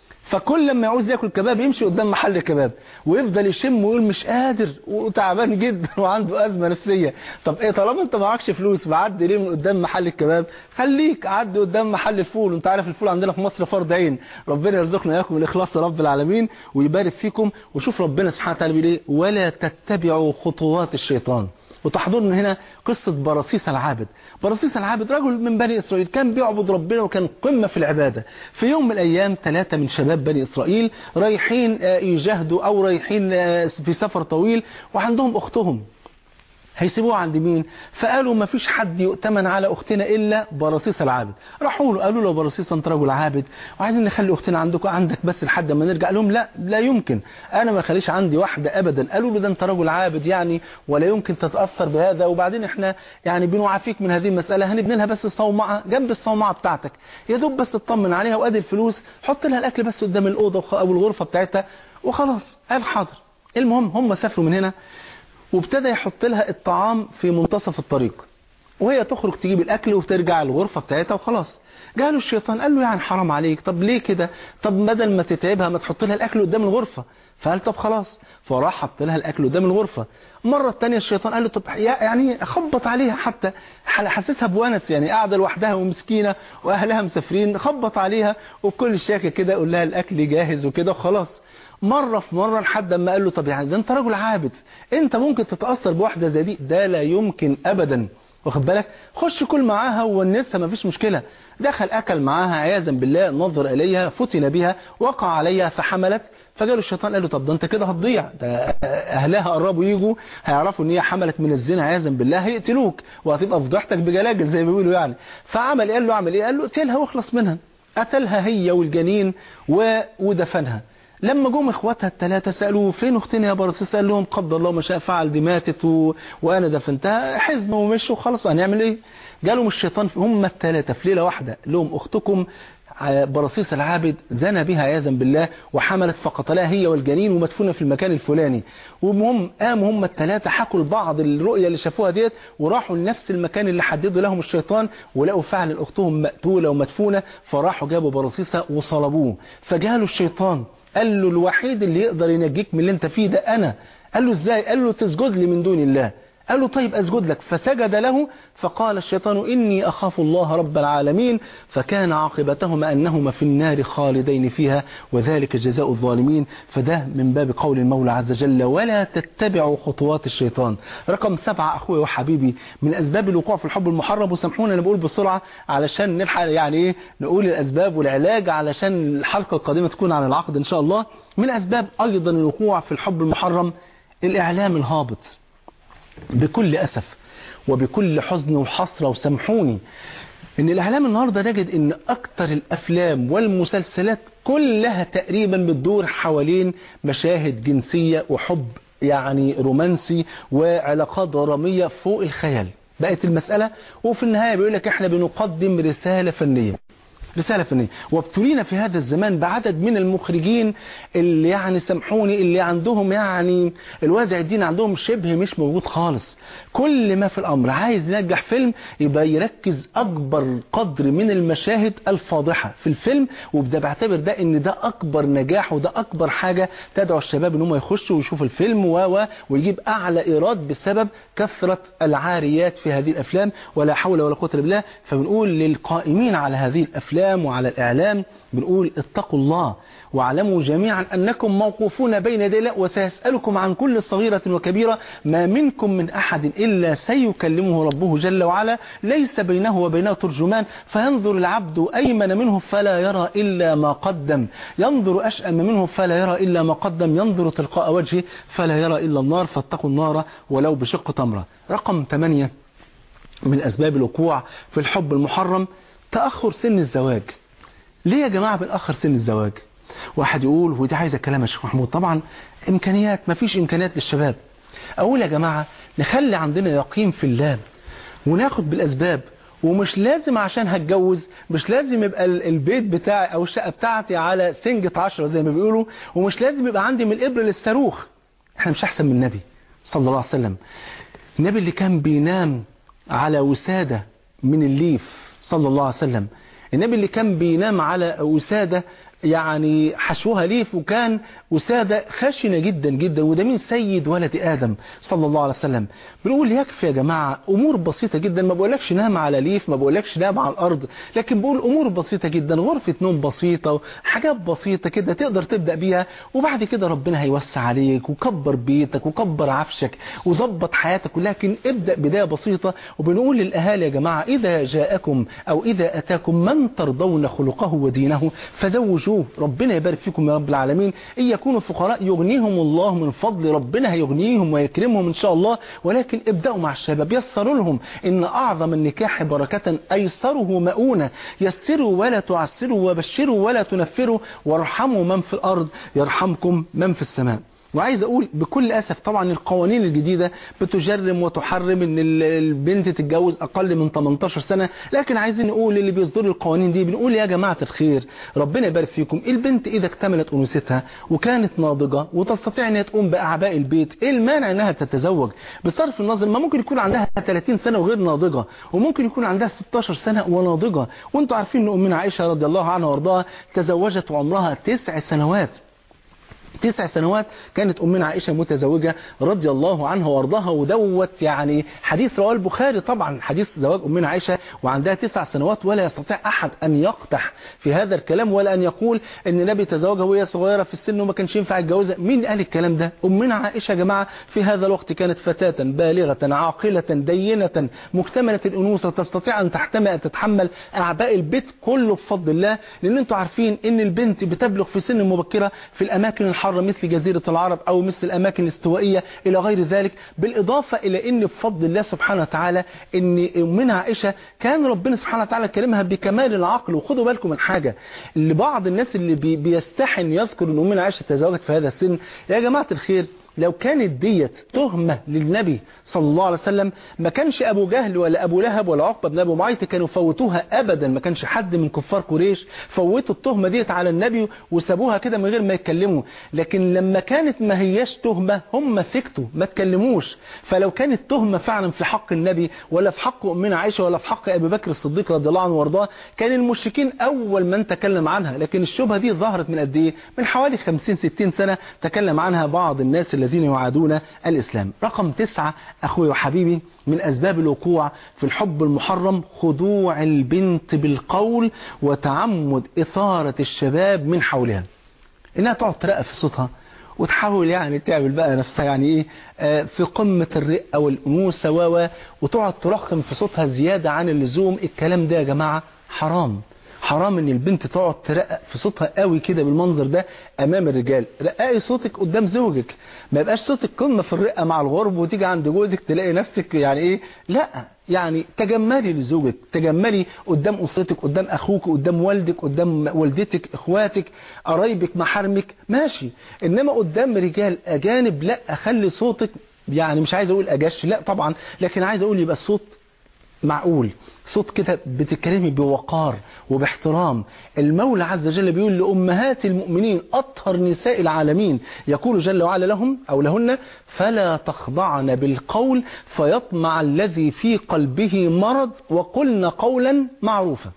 Speaker 2: فكل لما يعوز ياكل كباب يمشي قدام محل كباب ويفضل يشم ويقول مش قادر وتعبان جدا وعنده ازمه نفسيه طب ايه طالما انت معكش فلوس معدي ليه من قدام محل الكباب خليك عدي قدام محل الفول وانت عارف الفول عندنا في مصر فرض عين ربنا يرزقنا اياكم الاخلاص يا رب العالمين ويبارك فيكم وشوف ربنا سبحانه وتعالى بيقول ايه ولا تتبعوا خطوات الشيطان وتحضرنا هنا قصة برصيس العابد برصيس العابد رجل من بني إسرائيل كان بيعبد ربنا وكان قمة في العبادة في يوم من الأيام ثلاثة من شباب بني إسرائيل رايحين يجاهدوا أو رايحين في سفر طويل وعندهم أختهم هيسيبوها عند مين فقالوا ما فيش حد يؤتمن على أختنا إلا برصيص العابد راحوا له قالوا له برصيص أنت رجل عابد وعايزين نخلي أختنا عندك عندك بس لحد ما نرجع لهم لا لا يمكن أنا ما خليش عندي واحدة أبدا قالوا له ده أنت رجل عابد يعني ولا يمكن تتأثر بهذا وبعدين إحنا يعني بنعافيك من هذه المسألة هنبني لها بس الصومعة جنب الصومعة بتاعتك يا دوب بس تطمن عليها وأدي الفلوس حط لها الأكل بس قدام الأوضة أو الغرفة بتاعتها وخلاص قال حاضر المهم هم سافروا من هنا وابتدى يحط لها الطعام في منتصف الطريق وهي تخرج تجيب الأكل وترجع الغرفة بتاعتها وخلاص جاله الشيطان قال له يعني حرام عليك طب ليه كده طب بدل ما تتعبها ما تحط لها الأكل قدام الغرفة فقال طب خلاص فراح حط لها الأكل قدام الغرفة مرة الثانية الشيطان قال له طب يعني خبط عليها حتى حسسها بونس يعني قاعدة لوحدها ومسكينة وأهلها مسافرين خبط عليها وبكل شاكة كده قول لها الأكل جاهز وكده وخلاص مرة في مرة لحد ما قال له طب يعني ده انت راجل عابد انت ممكن تتأثر بواحدة زي دي ده لا يمكن ابدا واخد بالك خش كل معاها وونسها مفيش مشكلة دخل اكل معاها عياذا بالله نظر اليها فتن بها وقع عليها فحملت فجاله الشيطان قال له طب ده انت كده هتضيع ده اهلها قربوا يجوا هيعرفوا ان هي حملت من الزنا عياذا بالله هيقتلوك وهتبقى فضحتك بجلاجل زي ما بيقولوا يعني فعمل قال له اعمل ايه قال له اقتلها واخلص منها قتلها هي والجنين و... ودفنها لما جم اخواتها الثلاثه سالوه فين اختنا يا برصيص قال لهم قدر الله ما شاء فعل دي ماتت و... وانا دفنتها حزموا ومشوا خلاص هنعمل ايه جالهم الشيطان هم الثلاثه في ليله واحده لهم اختكم برصيص العابد زنى بها عياذا بالله وحملت فقتلها هي والجنين ومدفونه في المكان الفلاني وهم قاموا هم الثلاثه حكوا لبعض الرؤيا اللي شافوها ديت وراحوا لنفس المكان اللي حدده لهم الشيطان ولقوا فعلا اختهم مقتوله ومدفونه فراحوا جابوا برصيصه وصلبوه فجاله الشيطان قال له الوحيد اللي يقدر ينجيك من اللي انت فيه ده انا قال له ازاي قال له تسجد لي من دون الله قال له طيب أسجد لك فسجد له فقال الشيطان إني أخاف الله رب العالمين فكان عاقبتهما أنهما في النار خالدين فيها وذلك جزاء الظالمين فده من باب قول المولى عز وجل ولا تتبعوا خطوات الشيطان رقم سبعة أخوي وحبيبي من أسباب الوقوع في الحب المحرم وسامحونا أنا بقول بسرعة علشان نلحق يعني إيه نقول الأسباب والعلاج علشان الحلقة القادمة تكون عن العقد إن شاء الله من أسباب أيضا الوقوع في الحب المحرم الإعلام الهابط بكل أسف وبكل حزن وحسرة وسامحوني ان الاعلام النهارده نجد ان اكتر الافلام والمسلسلات كلها تقريبا بتدور حوالين مشاهد جنسيه وحب يعني رومانسي وعلاقات دراميه فوق الخيال بقت المساله وفي النهايه بيقول لك احنا بنقدم رساله فنيه رسالة فنية وابتلينا في هذا الزمان بعدد من المخرجين اللي يعني سامحوني اللي عندهم يعني الوازع الدين عندهم شبه مش موجود خالص كل ما في الأمر عايز ينجح فيلم يبقى يركز أكبر قدر من المشاهد الفاضحة في الفيلم وبدا بعتبر ده ان ده أكبر نجاح وده أكبر حاجة تدعو الشباب ان هم يخشوا ويشوفوا الفيلم و ويجيب أعلى إيراد بسبب كثرة العاريات في هذه الأفلام ولا حول ولا قوة إلا بالله فبنقول للقائمين على هذه الأفلام وعلى الإعلام بنقول اتقوا الله واعلموا جميعا أنكم موقوفون بين يدي الله وسيسألكم عن كل صغيرة وكبيرة ما منكم من أحد إلا سيكلمه ربه جل وعلا ليس بينه وبينه ترجمان فينظر العبد أيمن منه فلا يرى إلا ما قدم ينظر أشأم منه فلا يرى إلا ما قدم ينظر تلقاء وجهه فلا يرى إلا النار فاتقوا النار ولو بشق تمرة رقم 8 من أسباب الوقوع في الحب المحرم تأخر سن الزواج ليه يا جماعة بنأخر سن الزواج واحد يقول ودي عايزة كلام يا شيخ محمود طبعا إمكانيات مفيش إمكانيات للشباب أقول يا جماعة نخلي عندنا يقين في الله وناخد بالأسباب ومش لازم عشان هتجوز مش لازم يبقى البيت بتاعي أو الشقة بتاعتي على سنجة عشرة زي ما بيقولوا ومش لازم يبقى عندي من الإبر للصاروخ احنا مش أحسن من النبي صلى الله عليه وسلم النبي اللي كان بينام على وسادة من الليف صلى الله عليه وسلم النبي اللي كان بينام على وسادة يعني حشوها ليف وكان وسادة خشنة جدا جدا وده من سيد ولد آدم صلى الله عليه وسلم بنقول يكفي يا جماعة أمور بسيطة جدا ما بقولكش نام على ليف ما بقولكش نام على الأرض لكن بقول أمور بسيطة جدا غرفة نوم بسيطة حاجات بسيطة كده تقدر تبدأ بيها وبعد كده ربنا هيوسع عليك وكبر بيتك وكبر عفشك وظبط حياتك لكن ابدأ بداية بسيطة وبنقول للأهالي يا جماعة إذا جاءكم أو إذا أتاكم من ترضون خلقه ودينه فزوجوه ربنا يبارك فيكم يا رب العالمين إن يكونوا فقراء يغنيهم الله من فضل ربنا هيغنيهم ويكرمهم إن شاء الله ولكن ابدأوا مع الشباب يسروا لهم إن أعظم النكاح بركة أيسره مؤونة يسروا ولا تعسروا وبشروا ولا تنفروا وارحموا من في الأرض يرحمكم من في السماء وعايز اقول بكل اسف طبعا القوانين الجديدة بتجرم وتحرم ان البنت تتجوز اقل من 18 سنة لكن عايزين نقول اللي بيصدروا القوانين دي بنقول يا جماعة الخير ربنا يبارك فيكم البنت اذا اكتملت انوثتها وكانت ناضجة وتستطيع انها تقوم باعباء البيت ايه المانع انها تتزوج بصرف النظر ما ممكن يكون عندها 30 سنة وغير ناضجة وممكن يكون عندها 16 سنة وناضجة وانتوا عارفين ان امنا عائشة رضي الله عنها وارضاها تزوجت وعمرها تسع سنوات تسع سنوات كانت أمنا عائشة متزوجة رضي الله عنها وارضاها ودوت يعني حديث رواه البخاري طبعا حديث زواج أمنا عائشة وعندها تسع سنوات ولا يستطيع أحد أن يقتح في هذا الكلام ولا أن يقول أن النبي تزوجها وهي صغيرة في السن وما كانش ينفع يتجوزها مين قال الكلام ده أمنا عائشة يا جماعة في هذا الوقت كانت فتاة بالغة عاقلة دينة مكتملة الأنوثة تستطيع أن تحتمل أن تتحمل أعباء البيت كله بفضل الله لأن أنتم عارفين أن البنت بتبلغ في سن مبكرة في الأماكن الحارة مثل جزيرة العرب أو مثل الأماكن الاستوائية إلى غير ذلك بالإضافة إلى أن بفضل الله سبحانه وتعالى أن من عائشة كان ربنا سبحانه وتعالى كلمها بكمال العقل وخدوا بالكم من حاجة لبعض الناس اللي بي بيستحن يذكر أن أمنا عائشة تزوجت في هذا السن يا جماعة الخير لو كانت ديت تهمة للنبي صلى الله عليه وسلم ما كانش أبو جهل ولا أبو لهب ولا عقبة بن أبو معيط كانوا فوتوها أبدا ما كانش حد من كفار قريش فوتوا التهمة ديت على النبي وسابوها كده من غير ما يتكلموا لكن لما كانت ما هياش تهمة هم سكتوا ما تكلموش فلو كانت تهمة فعلا في حق النبي ولا في حق أمنا عائشة ولا في حق أبي بكر الصديق رضي الله عنه وارضاه كان المشركين أول من تكلم عنها لكن الشبهة دي ظهرت من قد إيه من حوالي 50-60 سنة تكلم عنها بعض الناس الذين يعادون الإسلام رقم تسعة أخوي وحبيبي من أسباب الوقوع في الحب المحرم خضوع البنت بالقول وتعمد إثارة الشباب من حولها إنها تقعد ترقى في صوتها وتحاول يعني تعمل بقى نفسها يعني ايه آه في قمة الرقة والأنوثة و وتقعد ترخم في صوتها زيادة عن اللزوم الكلام ده يا جماعة حرام حرام ان البنت تقعد ترقق في صوتها قوي كده بالمنظر ده امام الرجال رققي صوتك قدام زوجك ما يبقاش صوتك قمه في الرقه مع الغرب وتيجي عند جوزك تلاقي نفسك يعني ايه لا يعني تجملي لزوجك تجملي قدام اسرتك قدام اخوك قدام والدك قدام والدتك اخواتك قرايبك محارمك ماشي انما قدام رجال اجانب لا خلي صوتك يعني مش عايز اقول اجش لا طبعا لكن عايز اقول يبقى الصوت معقول صوت كده بتتكلمي بوقار وباحترام المولى عز وجل بيقول لأمهات المؤمنين أطهر نساء العالمين يقول جل وعلا لهم أو لهن فلا تخضعن بالقول فيطمع الذي في قلبه مرض وقلن قولا معروفا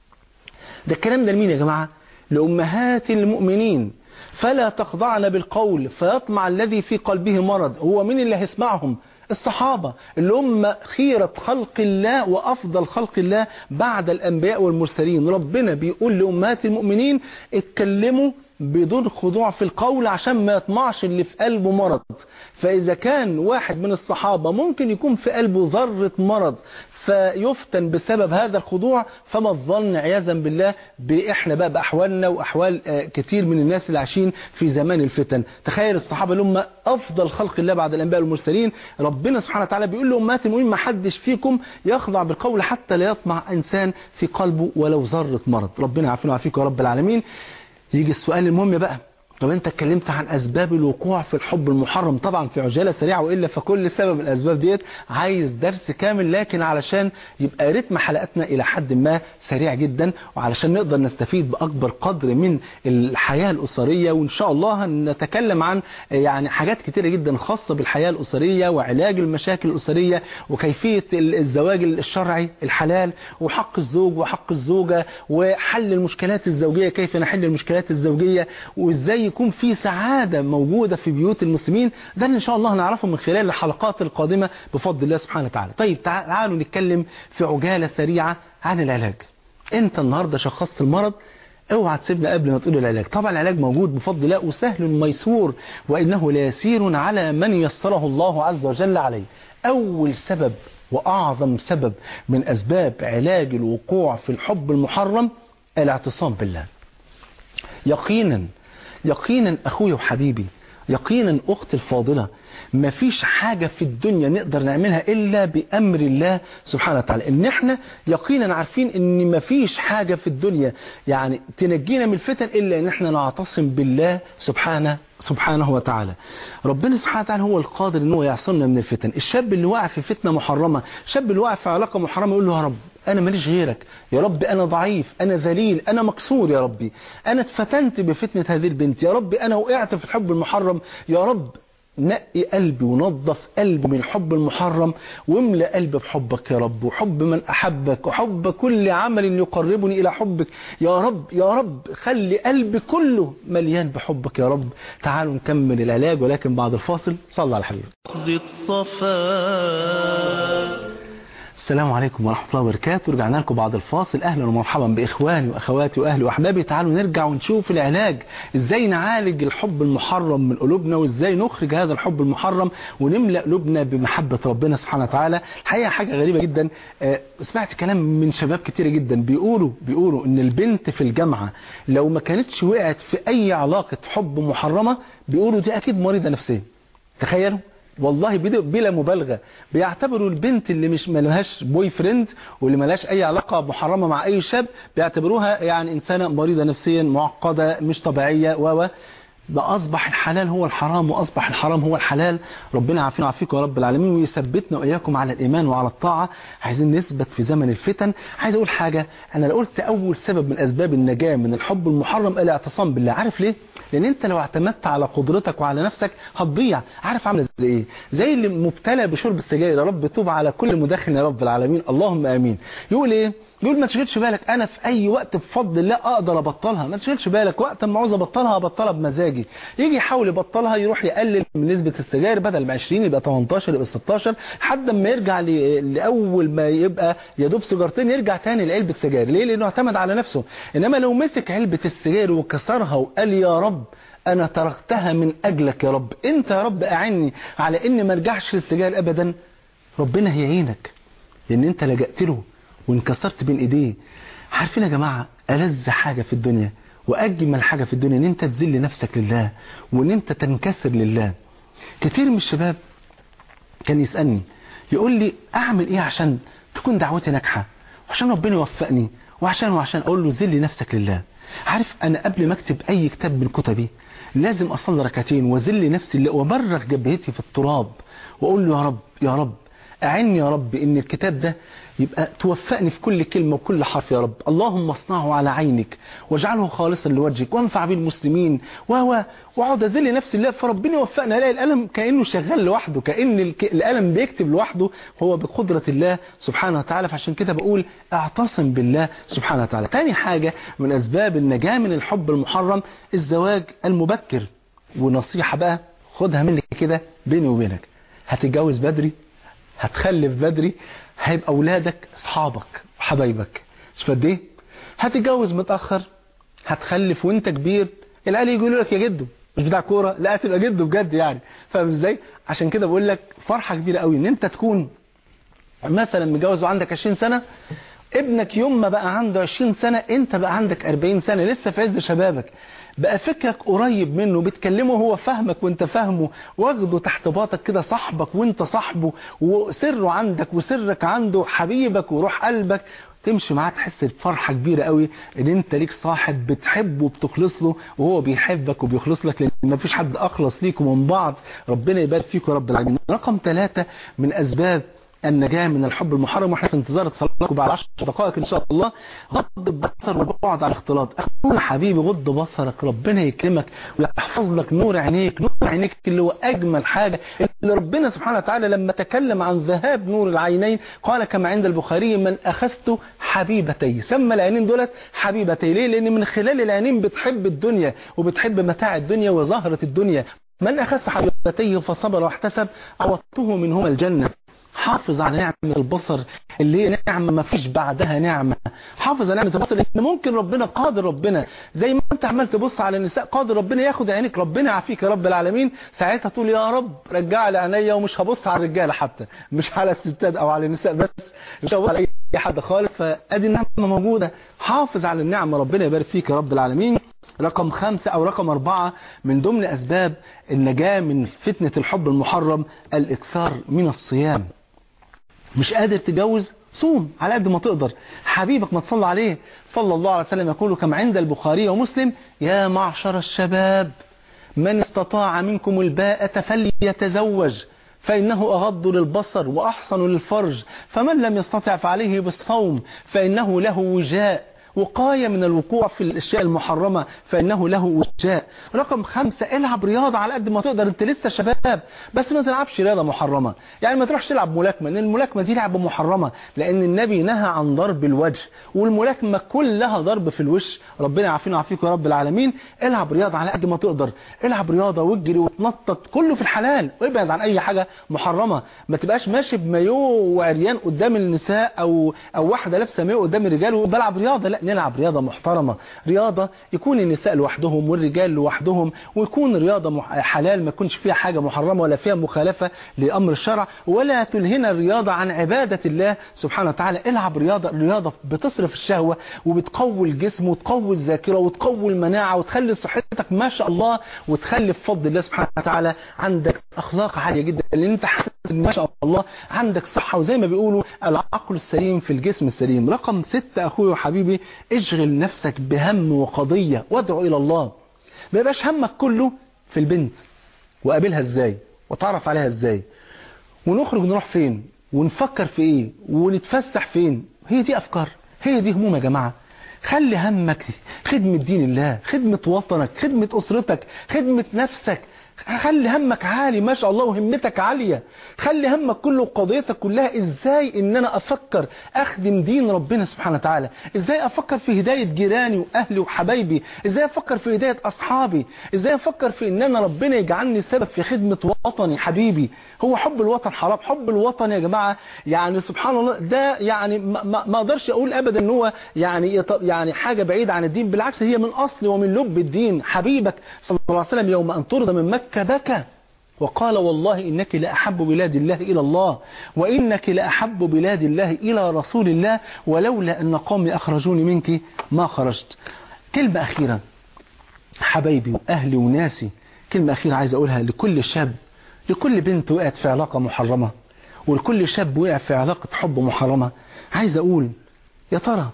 Speaker 2: ده الكلام ده لمين يا جماعة لأمهات المؤمنين فلا تخضعن بالقول فيطمع الذي في قلبه مرض هو مين اللي هيسمعهم الصحابة اللي هم خيرة خلق الله وأفضل خلق الله بعد الأنبياء والمرسلين ربنا بيقول لأمهات المؤمنين اتكلموا بدون خضوع في القول عشان ما يطمعش اللي في قلبه مرض فإذا كان واحد من الصحابة ممكن يكون في قلبه ذرة مرض فيفتن بسبب هذا الخضوع فما الظن عياذا بالله بإحنا بقى بأحوالنا وأحوال كتير من الناس اللي عايشين في زمان الفتن تخيل الصحابة اللي هم أفضل خلق الله بعد الأنبياء والمرسلين ربنا سبحانه وتعالى بيقول لأمهات المؤمنين ما حدش فيكم يخضع بالقول حتى لا يطمع إنسان في قلبه ولو ذرة مرض ربنا يعافينا ويعافيك يا رب العالمين يجي السؤال المهم بقى طب انت اتكلمت عن اسباب الوقوع في الحب المحرم طبعا في عجاله سريعه والا فكل سبب الاسباب ديت عايز درس كامل لكن علشان يبقى رتم حلقاتنا الى حد ما سريع جدا وعلشان نقدر نستفيد باكبر قدر من الحياه الاسريه وان شاء الله هنتكلم عن يعني حاجات كتيره جدا خاصه بالحياه الاسريه وعلاج المشاكل الاسريه وكيفيه الزواج الشرعي الحلال وحق الزوج وحق الزوجه وحل المشكلات الزوجيه كيف نحل المشكلات الزوجيه وازاي يكون في سعادة موجودة في بيوت المسلمين ده إن شاء الله هنعرفه من خلال الحلقات القادمة بفضل الله سبحانه وتعالى طيب تعالوا نتكلم في عجالة سريعة عن العلاج انت النهاردة شخصت المرض اوعى تسيبنا قبل ما تقول العلاج طبعا العلاج موجود بفضل الله وسهل ميسور وإنه ليسير على من يسره الله عز وجل عليه أول سبب وأعظم سبب من أسباب علاج الوقوع في الحب المحرم الاعتصام بالله يقينا يقينا أخوي وحبيبي يقينا أختي الفاضلة مفيش حاجة في الدنيا نقدر نعملها إلا بأمر الله سبحانه وتعالى إن إحنا يقينا عارفين إن مفيش حاجة في الدنيا يعني تنجينا من الفتن إلا إن إحنا نعتصم بالله سبحانه سبحانه وتعالى ربنا سبحانه وتعالى هو القادر ان هو يعصمنا من الفتن الشاب اللي واقع في فتنة محرمة الشاب اللي واقع في علاقة محرمة يقول له يا رب انا ماليش غيرك يا رب انا ضعيف انا ذليل انا مكسور يا ربي انا اتفتنت بفتنة هذه البنت يا رب انا وقعت في الحب المحرم يا رب نقي قلبي ونظف قلبي من الحب المحرم واملأ قلبي بحبك يا رب وحب من أحبك وحب كل عمل يقربني إلى حبك يا رب يا رب خلي قلبي كله مليان بحبك يا رب تعالوا نكمل العلاج ولكن بعد الفاصل صلى على الحبيب السلام عليكم ورحمة الله وبركاته رجعنا لكم بعد الفاصل أهلا ومرحبا بإخواني وأخواتي وأهلي وأحبابي تعالوا نرجع ونشوف العلاج إزاي نعالج الحب المحرم من قلوبنا وإزاي نخرج هذا الحب المحرم ونملأ قلوبنا بمحبة ربنا سبحانه وتعالى الحقيقة حاجة غريبة جدا سمعت كلام من شباب كتير جدا بيقولوا بيقولوا إن البنت في الجامعة لو ما كانتش وقعت في أي علاقة حب محرمة بيقولوا دي أكيد مريضة نفسيا تخيلوا والله بلا مبالغة بيعتبروا البنت اللي مش ملهاش بوي فريند واللي ملهاش اي علاقة محرمة مع اي شاب بيعتبروها يعني انسانة مريضة نفسيا معقدة مش طبيعية و بقى أصبح الحلال هو الحرام وأصبح الحرام هو الحلال ربنا عافينا وعافيكم يا رب العالمين ويثبتنا وإياكم على الإيمان وعلى الطاعة عايزين نثبت في زمن الفتن عايز أقول حاجة أنا لو قلت أول سبب من أسباب النجاة من الحب المحرم الاعتصام بالله عارف ليه؟ لأن أنت لو اعتمدت على قدرتك وعلى نفسك هتضيع عارف عامله زي إيه؟ زي اللي مبتلى بشرب السجاير يا رب توب على كل مدخن يا رب العالمين اللهم آمين يقول إيه؟ يقول ما تشغلش بالك انا في اي وقت بفضل الله اقدر ابطلها ما تشغلش بالك وقت ما عاوز ابطلها ابطلها بمزاجي يجي يحاول يبطلها يروح يقلل من نسبة السجاير بدل ما 20 يبقى 18 يبقى 16 لحد ما يرجع لاول ما يبقى يا دوب سيجارتين يرجع تاني لعلبة سجاير ليه لانه اعتمد على نفسه انما لو مسك علبة السجاير وكسرها وقال يا رب انا تركتها من اجلك يا رب انت يا رب اعني على ان ما ارجعش للسجاير ابدا ربنا هيعينك لان انت لجأت له وانكسرت بين ايديه عارفين يا جماعة ألذ حاجة في الدنيا وأجمل حاجة في الدنيا ان انت تذل نفسك لله وان انت تنكسر لله كتير من الشباب كان يسألني يقول لي اعمل ايه عشان تكون دعوتي ناجحة وعشان ربنا يوفقني وعشان وعشان اقول له ذل نفسك لله عارف انا قبل ما اكتب اي كتاب من كتبي لازم اصلي ركعتين واذل نفسي لله وبرغ جبهتي في التراب واقول له يا رب يا رب أعني يا رب إن الكتاب ده يبقى توفقني في كل كلمة وكل حرف يا رب اللهم اصنعه على عينك واجعله خالصا لوجهك وانفع به المسلمين وهو واقعد اذل نفسي الله فربنا يوفقنا الاقي القلم كانه شغال لوحده كان الك- القلم بيكتب لوحده هو بقدرة الله سبحانه وتعالى فعشان كده بقول اعتصم بالله سبحانه وتعالى تاني حاجة من اسباب النجاة من الحب المحرم الزواج المبكر ونصيحة بقى خدها مني كده بيني وبينك هتتجوز بدري هتخلف بدري هيبقى اولادك اصحابك وحبايبك مش قد ايه هتتجوز متاخر هتخلف وانت كبير العيال يقولوا لك يا جدو مش بتاع كوره لا هتبقى جدو بجد يعني فاهم ازاي عشان كده بقول لك فرحه كبيره قوي ان انت تكون مثلا متجوز وعندك 20 سنه ابنك يوم ما بقى عنده 20 سنة انت بقى عندك 40 سنة لسه في عز شبابك بقى فكرك قريب منه بتكلمه هو فاهمك وانت فاهمه واخده تحت باطك كده صاحبك وانت صاحبه وسره عندك وسرك عنده حبيبك وروح قلبك تمشي معاه تحس بفرحة كبيرة قوي ان انت ليك صاحب بتحبه وبتخلص له وهو بيحبك وبيخلص لك لان ما فيش حد اخلص ليكم من بعض ربنا يبارك فيكم يا رب العالمين رقم ثلاثة من اسباب النجاة من الحب المحرم واحنا في انتظار اتصالاتكم بعد 10 دقائق ان شاء الله غض البصر والبعد عن الاختلاط اخونا حبيبي غض بصرك ربنا يكرمك ويحفظ لك نور عينيك نور عينيك اللي هو اجمل حاجة اللي ربنا سبحانه وتعالى لما تكلم عن ذهاب نور العينين قال كما عند البخاري من اخذت حبيبتي سمى العينين دولت حبيبتي ليه لان من خلال العينين بتحب الدنيا وبتحب متاع الدنيا وزهرة الدنيا من اخذت حبيبتيه فصبر واحتسب عوضته منهما الجنة حافظ على نعمة البصر اللي هي نعمة ما فيش بعدها نعمة حافظ على نعمة البصر لان ممكن ربنا قادر ربنا زي ما انت عمال تبص على النساء قادر ربنا ياخد عينيك ربنا يعافيك يا رب العالمين ساعتها تقول يا رب رجع لي عينيا ومش هبص على الرجاله حتى مش على الستات او على النساء بس مش هبص على اي حد خالص فادي النعمة موجودة حافظ على النعمة ربنا يبارك فيك يا رب العالمين رقم خمسة أو رقم أربعة من ضمن أسباب النجاة من فتنة الحب المحرم الإكثار من الصيام مش قادر تجوز صوم على قد ما تقدر حبيبك ما تصلى عليه صلى الله عليه وسلم يقول كما عند البخاري ومسلم يا معشر الشباب من استطاع منكم الباءة فليتزوج فإنه أغض للبصر وأحصن للفرج فمن لم يستطع فعليه بالصوم فإنه له وجاء وقاية من الوقوع في الاشياء المحرمة فانه له وجاء رقم خمسة العب رياضة على قد ما تقدر انت لسه شباب بس ما تلعبش رياضة محرمة يعني ما تروحش تلعب ملاكمة لان الملاكمة دي لعبة محرمة لان النبي نهى عن ضرب الوجه والملاكمة كلها ضرب في الوش ربنا يعافينا ويعافيكم يا رب العالمين العب رياضة على قد ما تقدر العب رياضة واجري وتنطط كله في الحلال وابعد عن اي حاجة محرمة ما تبقاش ماشي بمايو وعريان قدام النساء او او واحدة لابسه مايو قدام الرجال وبلعب رياضة لا نلعب رياضة محترمة رياضة يكون النساء لوحدهم والرجال لوحدهم ويكون رياضة مح- حلال ما يكونش فيها حاجة محرمة ولا فيها مخالفة لأمر الشرع ولا تلهنا الرياضة عن عبادة الله سبحانه وتعالى العب رياضة رياضة بتصرف الشهوة وبتقوي الجسم وتقوي الذاكرة وتقوي المناعة وتخلي صحتك ما شاء الله وتخلي بفضل الله سبحانه وتعالى عندك أخلاق عالية جدا لأن أنت حاسس إن ما شاء الله عندك صحة وزي ما بيقولوا العقل السليم في الجسم السليم رقم ستة أخوي وحبيبي اشغل نفسك بهم وقضية وادعو إلى الله ما يبقاش همك كله في البنت وقابلها ازاي وتعرف عليها ازاي ونخرج نروح فين ونفكر في ايه ونتفسح فين هي دي افكار هي دي هموم يا جماعة خلي همك خدمة دين الله خدمة وطنك خدمة اسرتك خدمة نفسك خلي همك عالي ما شاء الله وهمتك عالية خلي همك كله وقضيتك كلها ازاي ان انا افكر اخدم دين ربنا سبحانه وتعالى ازاي افكر في هداية جيراني واهلي وحبايبي ازاي افكر في هداية اصحابي ازاي افكر في ان انا ربنا يجعلني سبب في خدمة وطني حبيبي هو حب الوطن حرام حب الوطن يا جماعة يعني سبحان الله ده يعني ما ما- ما اقدرش اقول ابدا ان هو يعني يط- يعني حاجة بعيدة عن الدين بالعكس هي من اصل ومن لب الدين حبيبك صلى الله عليه وسلم يوم ان طرد من مكة بكى وقال والله إنك لأحب بلاد الله إلى الله وإنك لأحب بلاد الله إلى رسول الله ولولا أن قومي أخرجوني منك ما خرجت كلمة أخيرة حبايبي وأهلي وناسي كلمة أخيرة عايز أقولها لكل شاب لكل بنت وقعت في علاقة محرمة ولكل شاب وقع في علاقة حب محرمة عايز أقول يا ترى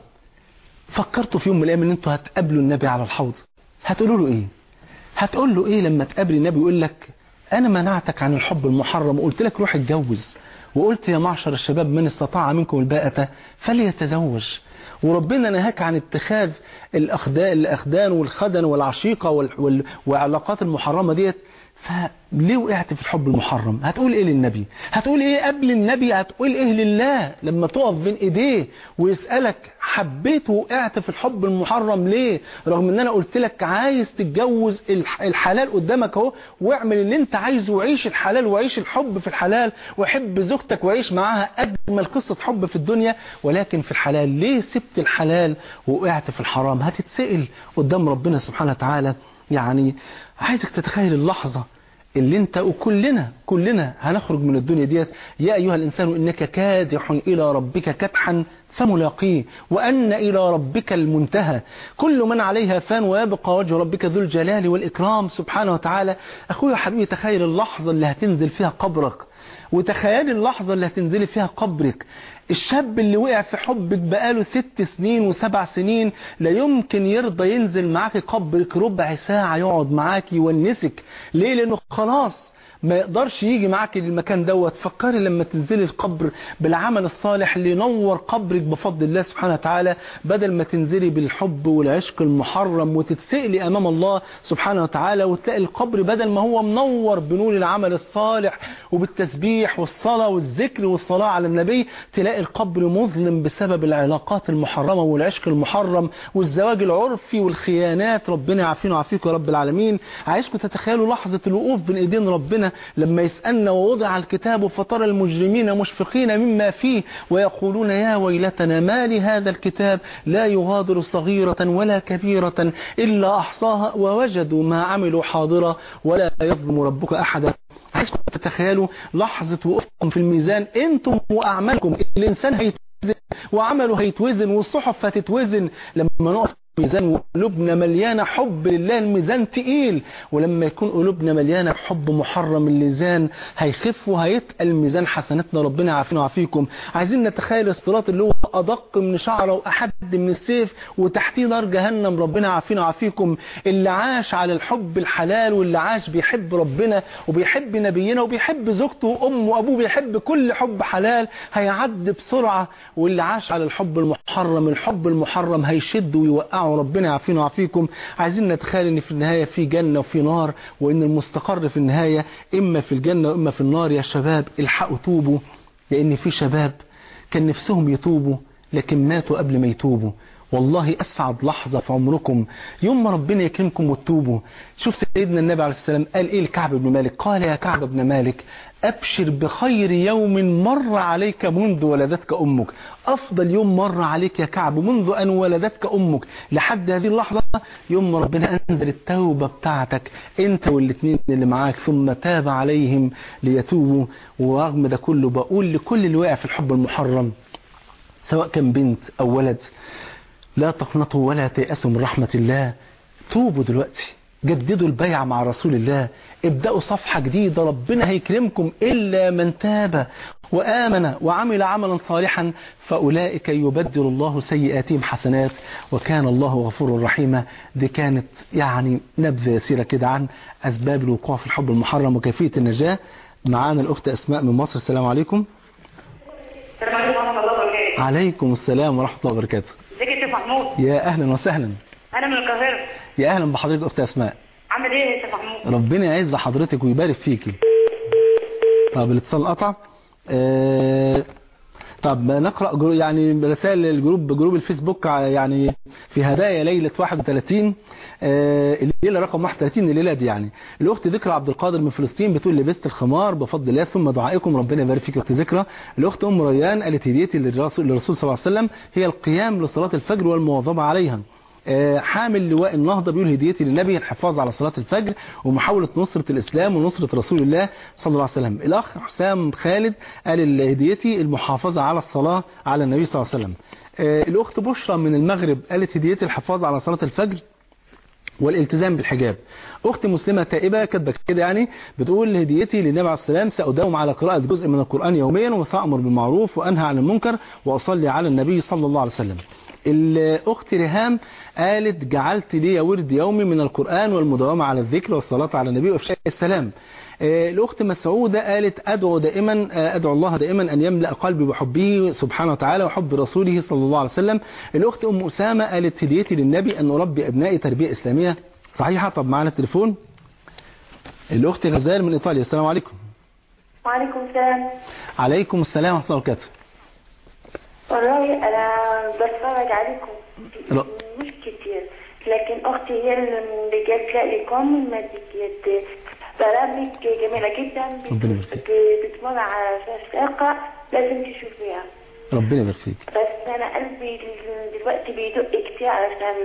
Speaker 2: فكرتوا في يوم من الأيام أن أنتوا هتقابلوا النبي على الحوض هتقولوا له إيه هتقول له إيه لما تقابل النبي يقول لك أنا منعتك عن الحب المحرم وقلت لك روح اتجوز وقلت يا معشر الشباب من استطاع منكم الباءة فليتزوج وربنا نهاك عن اتخاذ الأخدان, الأخدان والخدن والعشيقة وال... وال... وعلاقات المحرمة ديت فليه وقعت في الحب المحرم هتقول ايه للنبي هتقول ايه قبل النبي هتقول ايه لله لما تقف بين ايديه ويسألك حبيت وقعت في الحب المحرم ليه رغم ان انا قلت لك عايز تتجوز الحلال قدامك اهو واعمل اللي انت عايزه وعيش الحلال وعيش الحب في الحلال وحب زوجتك وعيش معاها اجمل قصة حب في الدنيا ولكن في الحلال ليه سبت الحلال وقعت في الحرام هتتسئل قدام ربنا سبحانه وتعالى يعني عايزك تتخيل اللحظة اللي انت وكلنا كلنا هنخرج من الدنيا ديت يا أيها الإنسان إنك كادح إلى ربك كدحا فملاقيه وأن إلى ربك المنتهى كل من عليها فان ويبقى وجه ربك ذو الجلال والإكرام سبحانه وتعالى أخويا حبيبي تخيل اللحظة اللي هتنزل فيها قبرك وتخيل اللحظة اللي هتنزلي فيها قبرك الشاب اللي وقع في حبك بقاله ست سنين وسبع سنين لا يمكن يرضى ينزل معاك قبرك ربع ساعة يقعد معاك يونسك ليه لانه خلاص ما يقدرش يجي معاك للمكان دوت فكري لما تنزلي القبر بالعمل الصالح اللي ينور قبرك بفضل الله سبحانه وتعالى بدل ما تنزلي بالحب والعشق المحرم وتتسئلي امام الله سبحانه وتعالى وتلاقي القبر بدل ما هو منور بنور العمل الصالح وبالتسبيح والصلاة والذكر والصلاة على النبي تلاقي القبر مظلم بسبب العلاقات المحرمة والعشق المحرم والزواج العرفي والخيانات ربنا يعافينا ويعافيكم يا رب العالمين عايزكم تتخيلوا لحظة الوقوف بين ايدين ربنا لما يسألنا ووضع الكتاب فترى المجرمين مشفقين مما فيه ويقولون يا ويلتنا ما لهذا الكتاب لا يغادر صغيرة ولا كبيرة إلا أحصاها ووجدوا ما عملوا حاضرة ولا يظلم ربك أحدا عايزكم تتخيلوا لحظة وقوفكم في الميزان انتم وأعمالكم الإنسان هيتوزن وعمله هيتوزن والصحف هتتوزن لما نقف ميزان وقلوبنا مليانة حب لله الميزان تقيل ولما يكون قلوبنا مليانة حب محرم الميزان هيخف وهيتقل ميزان حسناتنا ربنا يعافينا ويعافيكم عايزين نتخيل الصراط اللي هو أدق من شعرة وأحد من السيف وتحتيه نار جهنم ربنا يعافينا ويعافيكم اللي عاش على الحب الحلال واللي عاش بيحب ربنا وبيحب نبينا وبيحب زوجته وأمه وأبوه بيحب كل حب حلال هيعدي بسرعة واللي عاش على الحب المحرم الحب المحرم هيشد ويوقعه وربنا يعافينا ويعافيكم عايزين نتخيل ان في النهاية في جنة وفي نار وان المستقر في النهاية اما في الجنة واما في النار يا شباب الحقوا توبوا لان في شباب كان نفسهم يتوبوا لكن ماتوا قبل ما يتوبوا والله أسعد لحظة في عمركم يوم ما ربنا يكرمكم وتتوبوا شوف سيدنا النبي عليه السلام قال إيه لكعب بن مالك قال يا كعب بن مالك أبشر بخير يوم مر عليك منذ ولدتك أمك أفضل يوم مر عليك يا كعب منذ أن ولدتك أمك لحد هذه اللحظة يوم ما ربنا أنزل التوبة بتاعتك أنت والاثنين اللي معاك ثم تاب عليهم ليتوبوا ورغم ده كله بقول لكل اللي وقع في الحب المحرم سواء كان بنت أو ولد لا تقنطوا ولا تيأسوا من رحمة الله توبوا دلوقتي جددوا البيعة مع رسول الله ابدأوا صفحة جديدة ربنا هيكرمكم إلا من تاب وآمن وعمل عملا صالحا فأولئك يبدل الله سيئاتهم حسنات وكان الله غفور رحيما دي كانت يعني نبذة يسيرة كده عن أسباب الوقوع في الحب المحرم وكيفية النجاة معانا الأخت أسماء من مصر السلام عليكم
Speaker 3: السلام عليكم ورحمة الله وبركاته
Speaker 2: عليكم السلام ورحمة الله وبركاته
Speaker 3: ازيك يا شيخ محمود
Speaker 2: يا أهلا وسهلا
Speaker 3: انا من القاهرة
Speaker 2: يا أهلا بحضرتك أخت أسماء
Speaker 3: عامل ايه يا شيخ محمود
Speaker 2: ربنا يعز حضرتك ويبارك فيكي طب الاتصال قطع آه طب نقرأ جو- يعني رسائل الجروب جروب الفيسبوك ع- يعني في هدايا ليلة 31 آه، الليلة رقم 31 الليلة دي يعني الأخت ذكرى عبد القادر من فلسطين بتقول لبست الخمار بفضل الله ثم دعائكم ربنا يبارك فيك يا أخت ذكرى الأخت أم ريان قالت هديتي للرسول للرسول صلى الله عليه وسلم هي القيام لصلاة الفجر والمواظبة عليها آه، حامل لواء النهضة بيقول هديتي للنبي الحفاظ على صلاة الفجر ومحاولة نصرة الإسلام ونصرة رسول الله صلى الله عليه وسلم الأخ حسام خالد قال هديتي المحافظة على الصلاة على النبي صلى الله عليه وسلم آه، الأخت بشرى من المغرب قالت هديتي الحفاظ على صلاة الفجر والالتزام بالحجاب اختي مسلمه تائبه كاتبه كده يعني بتقول هديتي للنبي عليه السلام ساداوم على قراءه جزء من القران يوميا وسامر بالمعروف وانهى عن المنكر واصلي على النبي صلى الله عليه وسلم الاخت ريهام قالت جعلت لي ورد يومي من القران والمداومه على الذكر والصلاه على النبي وافشاء السلام آه، الأخت مسعودة قالت أدعو دائما آه، أدعو الله دائما أن يملأ قلبي بحبه سبحانه وتعالى وحب رسوله صلى الله عليه وسلم الأخت أم أسامة قالت هديتي للنبي أن أربي أبنائي تربية إسلامية صحيحة طب معنا التليفون الأخت غزال من إيطاليا السلام عليكم
Speaker 4: وعليكم السلام
Speaker 2: عليكم السلام ورحمة الله وبركاته
Speaker 4: والله انا بتفرج عليكم
Speaker 2: لا.
Speaker 4: مش كتير لكن اختي هي اللي جت لكم كانت برامج جميله جدا بت-
Speaker 2: ربنا يبارك فيك.
Speaker 4: ب- بتمر على شاقة لازم تشوفيها
Speaker 2: ربنا يبارك فيك
Speaker 4: بس انا قلبي دل- دلوقتي بيدق كتير علشان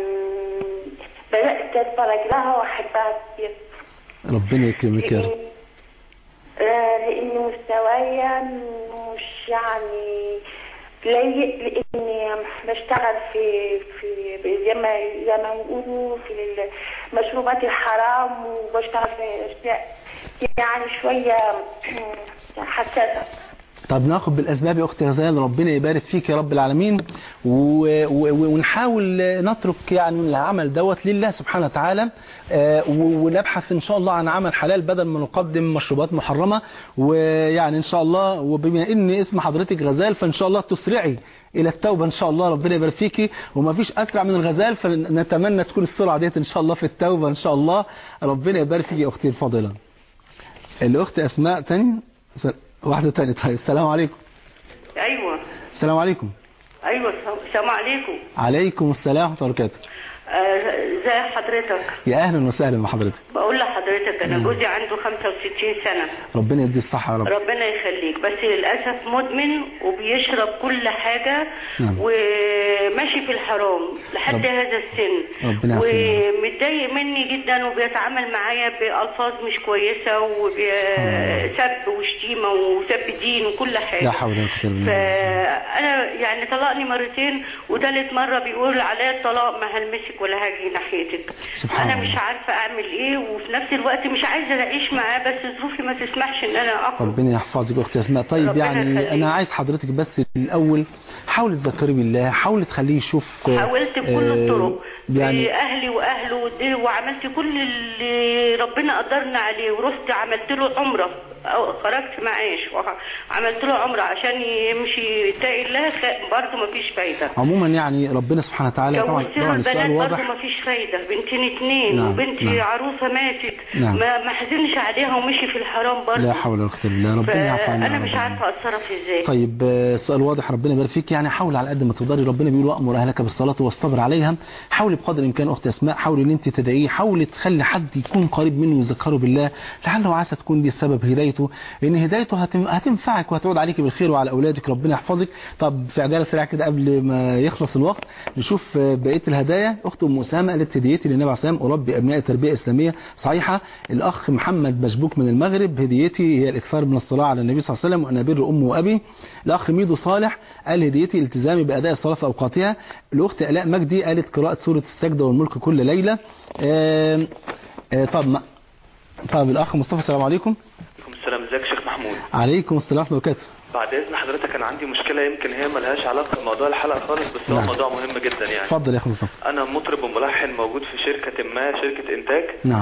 Speaker 4: بدات اتفرج لها واحبها كتير
Speaker 2: ربنا يكرمك يا رب
Speaker 4: لأن- آه، لان مستوايا مش يعني لايق لاني بشتغل في في زي ما زي ما بيقولوا في المشروبات الحرام وبشتغل في اشياء يعني شويه حساسه
Speaker 2: طب ناخد بالاسباب يا اختي غزال ربنا يبارك فيك يا رب العالمين و... و... ونحاول نترك يعني العمل دوت لله سبحانه وتعالى آه، و- ونبحث ان شاء الله عن عمل حلال بدل ما نقدم مشروبات محرمه ويعني ان شاء الله وبما ان اسم حضرتك غزال فان شاء الله تسرعي الى التوبه ان شاء الله ربنا يبارك فيكي وما فيش اسرع من الغزال فنتمنى تكون السرعه ديت ان شاء الله في التوبه ان شاء الله ربنا يبارك فيكي يا اختي الفاضله الاخت اسماء تاني س- واحده تاني طيب السلام عليكم
Speaker 3: ايوه
Speaker 2: السلام عليكم
Speaker 3: ايوه السلام عليكم
Speaker 2: عليكم السلام ورحمه الله وبركاته
Speaker 3: آه، ازي حضرتك
Speaker 2: يا اهلا وسهلا بحضرتك
Speaker 3: بقول لحضرتك انا جوزي عنده 65 سنه
Speaker 2: ربنا يدي الصحه يا رب
Speaker 3: ربنا يخليك بس للاسف مدمن وبيشرب كل حاجه
Speaker 2: نعم.
Speaker 3: وماشي في الحرام لحد
Speaker 2: رب-
Speaker 3: هذا السن
Speaker 2: ربنا يعافينا.
Speaker 3: ومتضايق مني جدا وبيتعامل معايا بالفاظ مش كويسه وسب وشتيمه وسب دين وكل حاجه
Speaker 2: لا حول ولا قوه الا بالله
Speaker 3: فانا يعني طلقني مرتين وثالث مره بيقول عليا الطلاق ما هلمسك ولا هاجي ناحيتك
Speaker 2: سبحان
Speaker 3: انا
Speaker 2: الله.
Speaker 3: مش عارفه اعمل ايه وفي نفس الوقت مش عايزه اعيش معاه بس ظروفي ما تسمحش ان انا اخرج
Speaker 2: ربنا يحفظك يا اختي اسماء طيب
Speaker 3: ربنا
Speaker 2: يعني
Speaker 3: يخليك.
Speaker 2: انا عايز حضرتك بس الاول حاولي تذكري بالله حاولي تخليه يشوف
Speaker 3: حاولت بكل
Speaker 2: آه،
Speaker 3: الطرق
Speaker 2: يعني
Speaker 3: باهلي واهله ودي- وعملت كل اللي ربنا قدرنا عليه ورحت عملت له عمره أو خرجت معاش وعملت له عمره عشان يمشي يتقي الله خ- برضه ما فيش فايده
Speaker 2: عموما يعني ربنا سبحانه وتعالى طبعا
Speaker 3: جوزت له
Speaker 2: طبعا
Speaker 3: البنات
Speaker 2: السؤال
Speaker 3: برضه
Speaker 2: واضح
Speaker 3: ما فيش فايده بنتين اتنين
Speaker 2: نعم،
Speaker 3: وبنتي
Speaker 2: نعم.
Speaker 3: عروسه ماتت
Speaker 2: نعم.
Speaker 3: ما ما حزنش عليها ومشي في الحرام برضه
Speaker 2: لا حول ولا قوه الا بالله ربنا يعفو عنا
Speaker 3: فانا
Speaker 2: يا
Speaker 3: مش
Speaker 2: رب.
Speaker 3: عارفه اتصرف ازاي
Speaker 2: طيب آه، السؤال واضح ربنا يبارك فيك يعني حاول على قد ما تقدري ربنا بيقول وامر اهلك بالصلاه واصطبر عليها حاولي بقدر الامكان اخت اسماء حاولي ان انت تدعيه حاولي تخلي حد يكون قريب منه ويذكره بالله لعله وعسى تكون دي سبب هدايته لان هدايته هتم- هتنفعك وهتعود عليك بالخير وعلى اولادك ربنا يحفظك طب في عجاله سريعه كده قبل ما يخلص الوقت نشوف آه، بقيه الهدايا اخت ام اسامه قالت هديتي للنبي عليه الصلاه والسلام اربي ابنائي تربيه اسلاميه صحيحه الاخ محمد مشبوك من المغرب هديتي هي الاكثار من الصلاه على النبي صلى الله عليه وسلم وان ابر امي وابي الاخ ميدو صالح قال هديتي التزامي باداء الصلاه في اوقاتها الاخت الاء مجدي قالت قراءه سوره السجده والملك كل ليله آم، آه، طب ما طب الاخ مصطفى السلام عليكم
Speaker 5: عليكم السلام ازيك يا شيخ محمود
Speaker 2: عليكم السلام ورحمه الله وبركاته
Speaker 5: بعد اذن حضرتك انا عندي مشكله يمكن هي ملهاش علاقه بموضوع الحلقه خالص بس هو
Speaker 2: نعم.
Speaker 5: موضوع مهم جدا يعني
Speaker 2: اتفضل يا اخ مصطفى
Speaker 5: انا مطرب وملحن موجود في شركه ما شركه انتاج
Speaker 2: نعم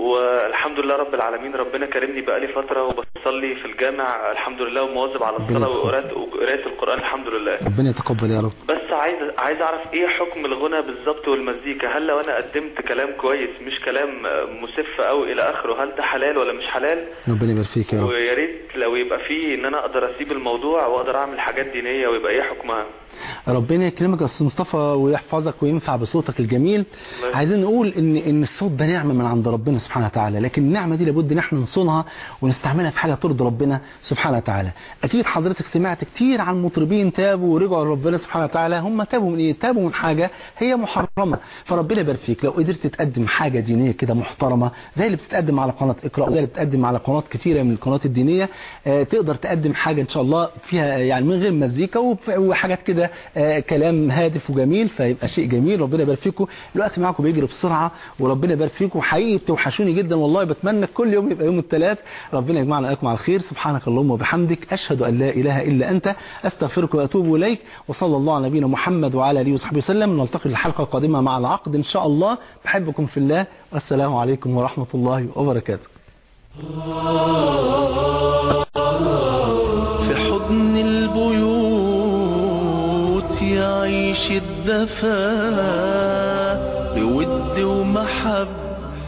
Speaker 5: والحمد لله رب العالمين ربنا كرمني بقالي فتره وبصلي في الجامع الحمد لله ومواظب على
Speaker 2: ربنا
Speaker 5: الصلاه
Speaker 2: يتقبل.
Speaker 5: وقراءه وقراءة القران الحمد لله
Speaker 2: ربنا يتقبل يا رب
Speaker 5: بس عايز عايز اعرف ايه حكم الغنى بالظبط والمزيكا هل لو انا قدمت كلام كويس مش كلام مسف او الى اخره هل ده حلال ولا مش حلال
Speaker 2: ربنا يبارك فيك يا رب
Speaker 5: ويا ريت لو يبقى فيه ان انا اقدر اسيب الموضوع واقدر اعمل حاجات دينيه ويبقى ايه حكمها
Speaker 2: ربنا يكرمك يا استاذ مصطفى ويحفظك وينفع بصوتك الجميل
Speaker 5: الله
Speaker 2: عايزين نقول ان ان الصوت ده نعمه من عند ربنا سبحانه وتعالى لكن النعمه دي لابد ان احنا نصونها ونستعملها في حاجه ترضي ربنا سبحانه وتعالى اكيد حضرتك سمعت كتير عن مطربين تابوا ورجعوا لربنا سبحانه وتعالى هم تابوا من ايه تابوا من حاجه هي محرمه فربنا يبارك فيك لو قدرت تقدم حاجه دينيه كده محترمه زي اللي بتتقدم على قناه اقرا زي اللي بتتقدم على قنوات كتيره من القنوات الدينيه آه، تقدر تقدم حاجه ان شاء الله فيها يعني من غير مزيكا وف- وحاجات كده آه، كلام هادف وجميل فيبقى شيء جميل ربنا يبارك فيكم الوقت معاكم بيجري بسرعه وربنا يبارك فيكم حقيقي بتوحشوني جدا والله بتمنى كل يوم يبقى يوم الثلاث ربنا يجمعنا وإياكم على الخير سبحانك اللهم وبحمدك اشهد ان لا اله الا انت استغفرك واتوب اليك وصلى الله على نبينا محمد وعلى اله وصحبه وسلم نلتقي الحلقه القادمه مع العقد ان شاء الله بحبكم في الله والسلام عليكم ورحمه الله وبركاته
Speaker 1: في حضن البيوت يعيش الدفا بود ومحبة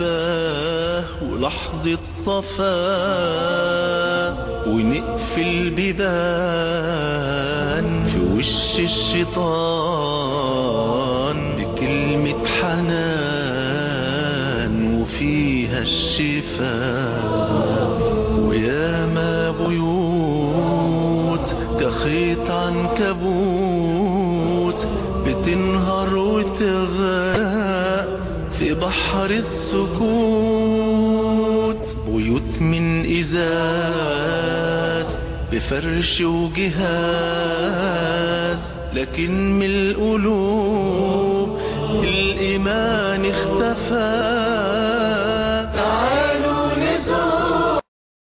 Speaker 1: ولحظة صفا ونقفل بيبان في وش الشيطان بكلمة حنان وفيها الشفاء وياما بيوت كخيط عنكبوت بتنهار وتغرق في بحر السكوت بيوت من إزاز بفرش وجهاز لكن من القلوب الإيمان اختفى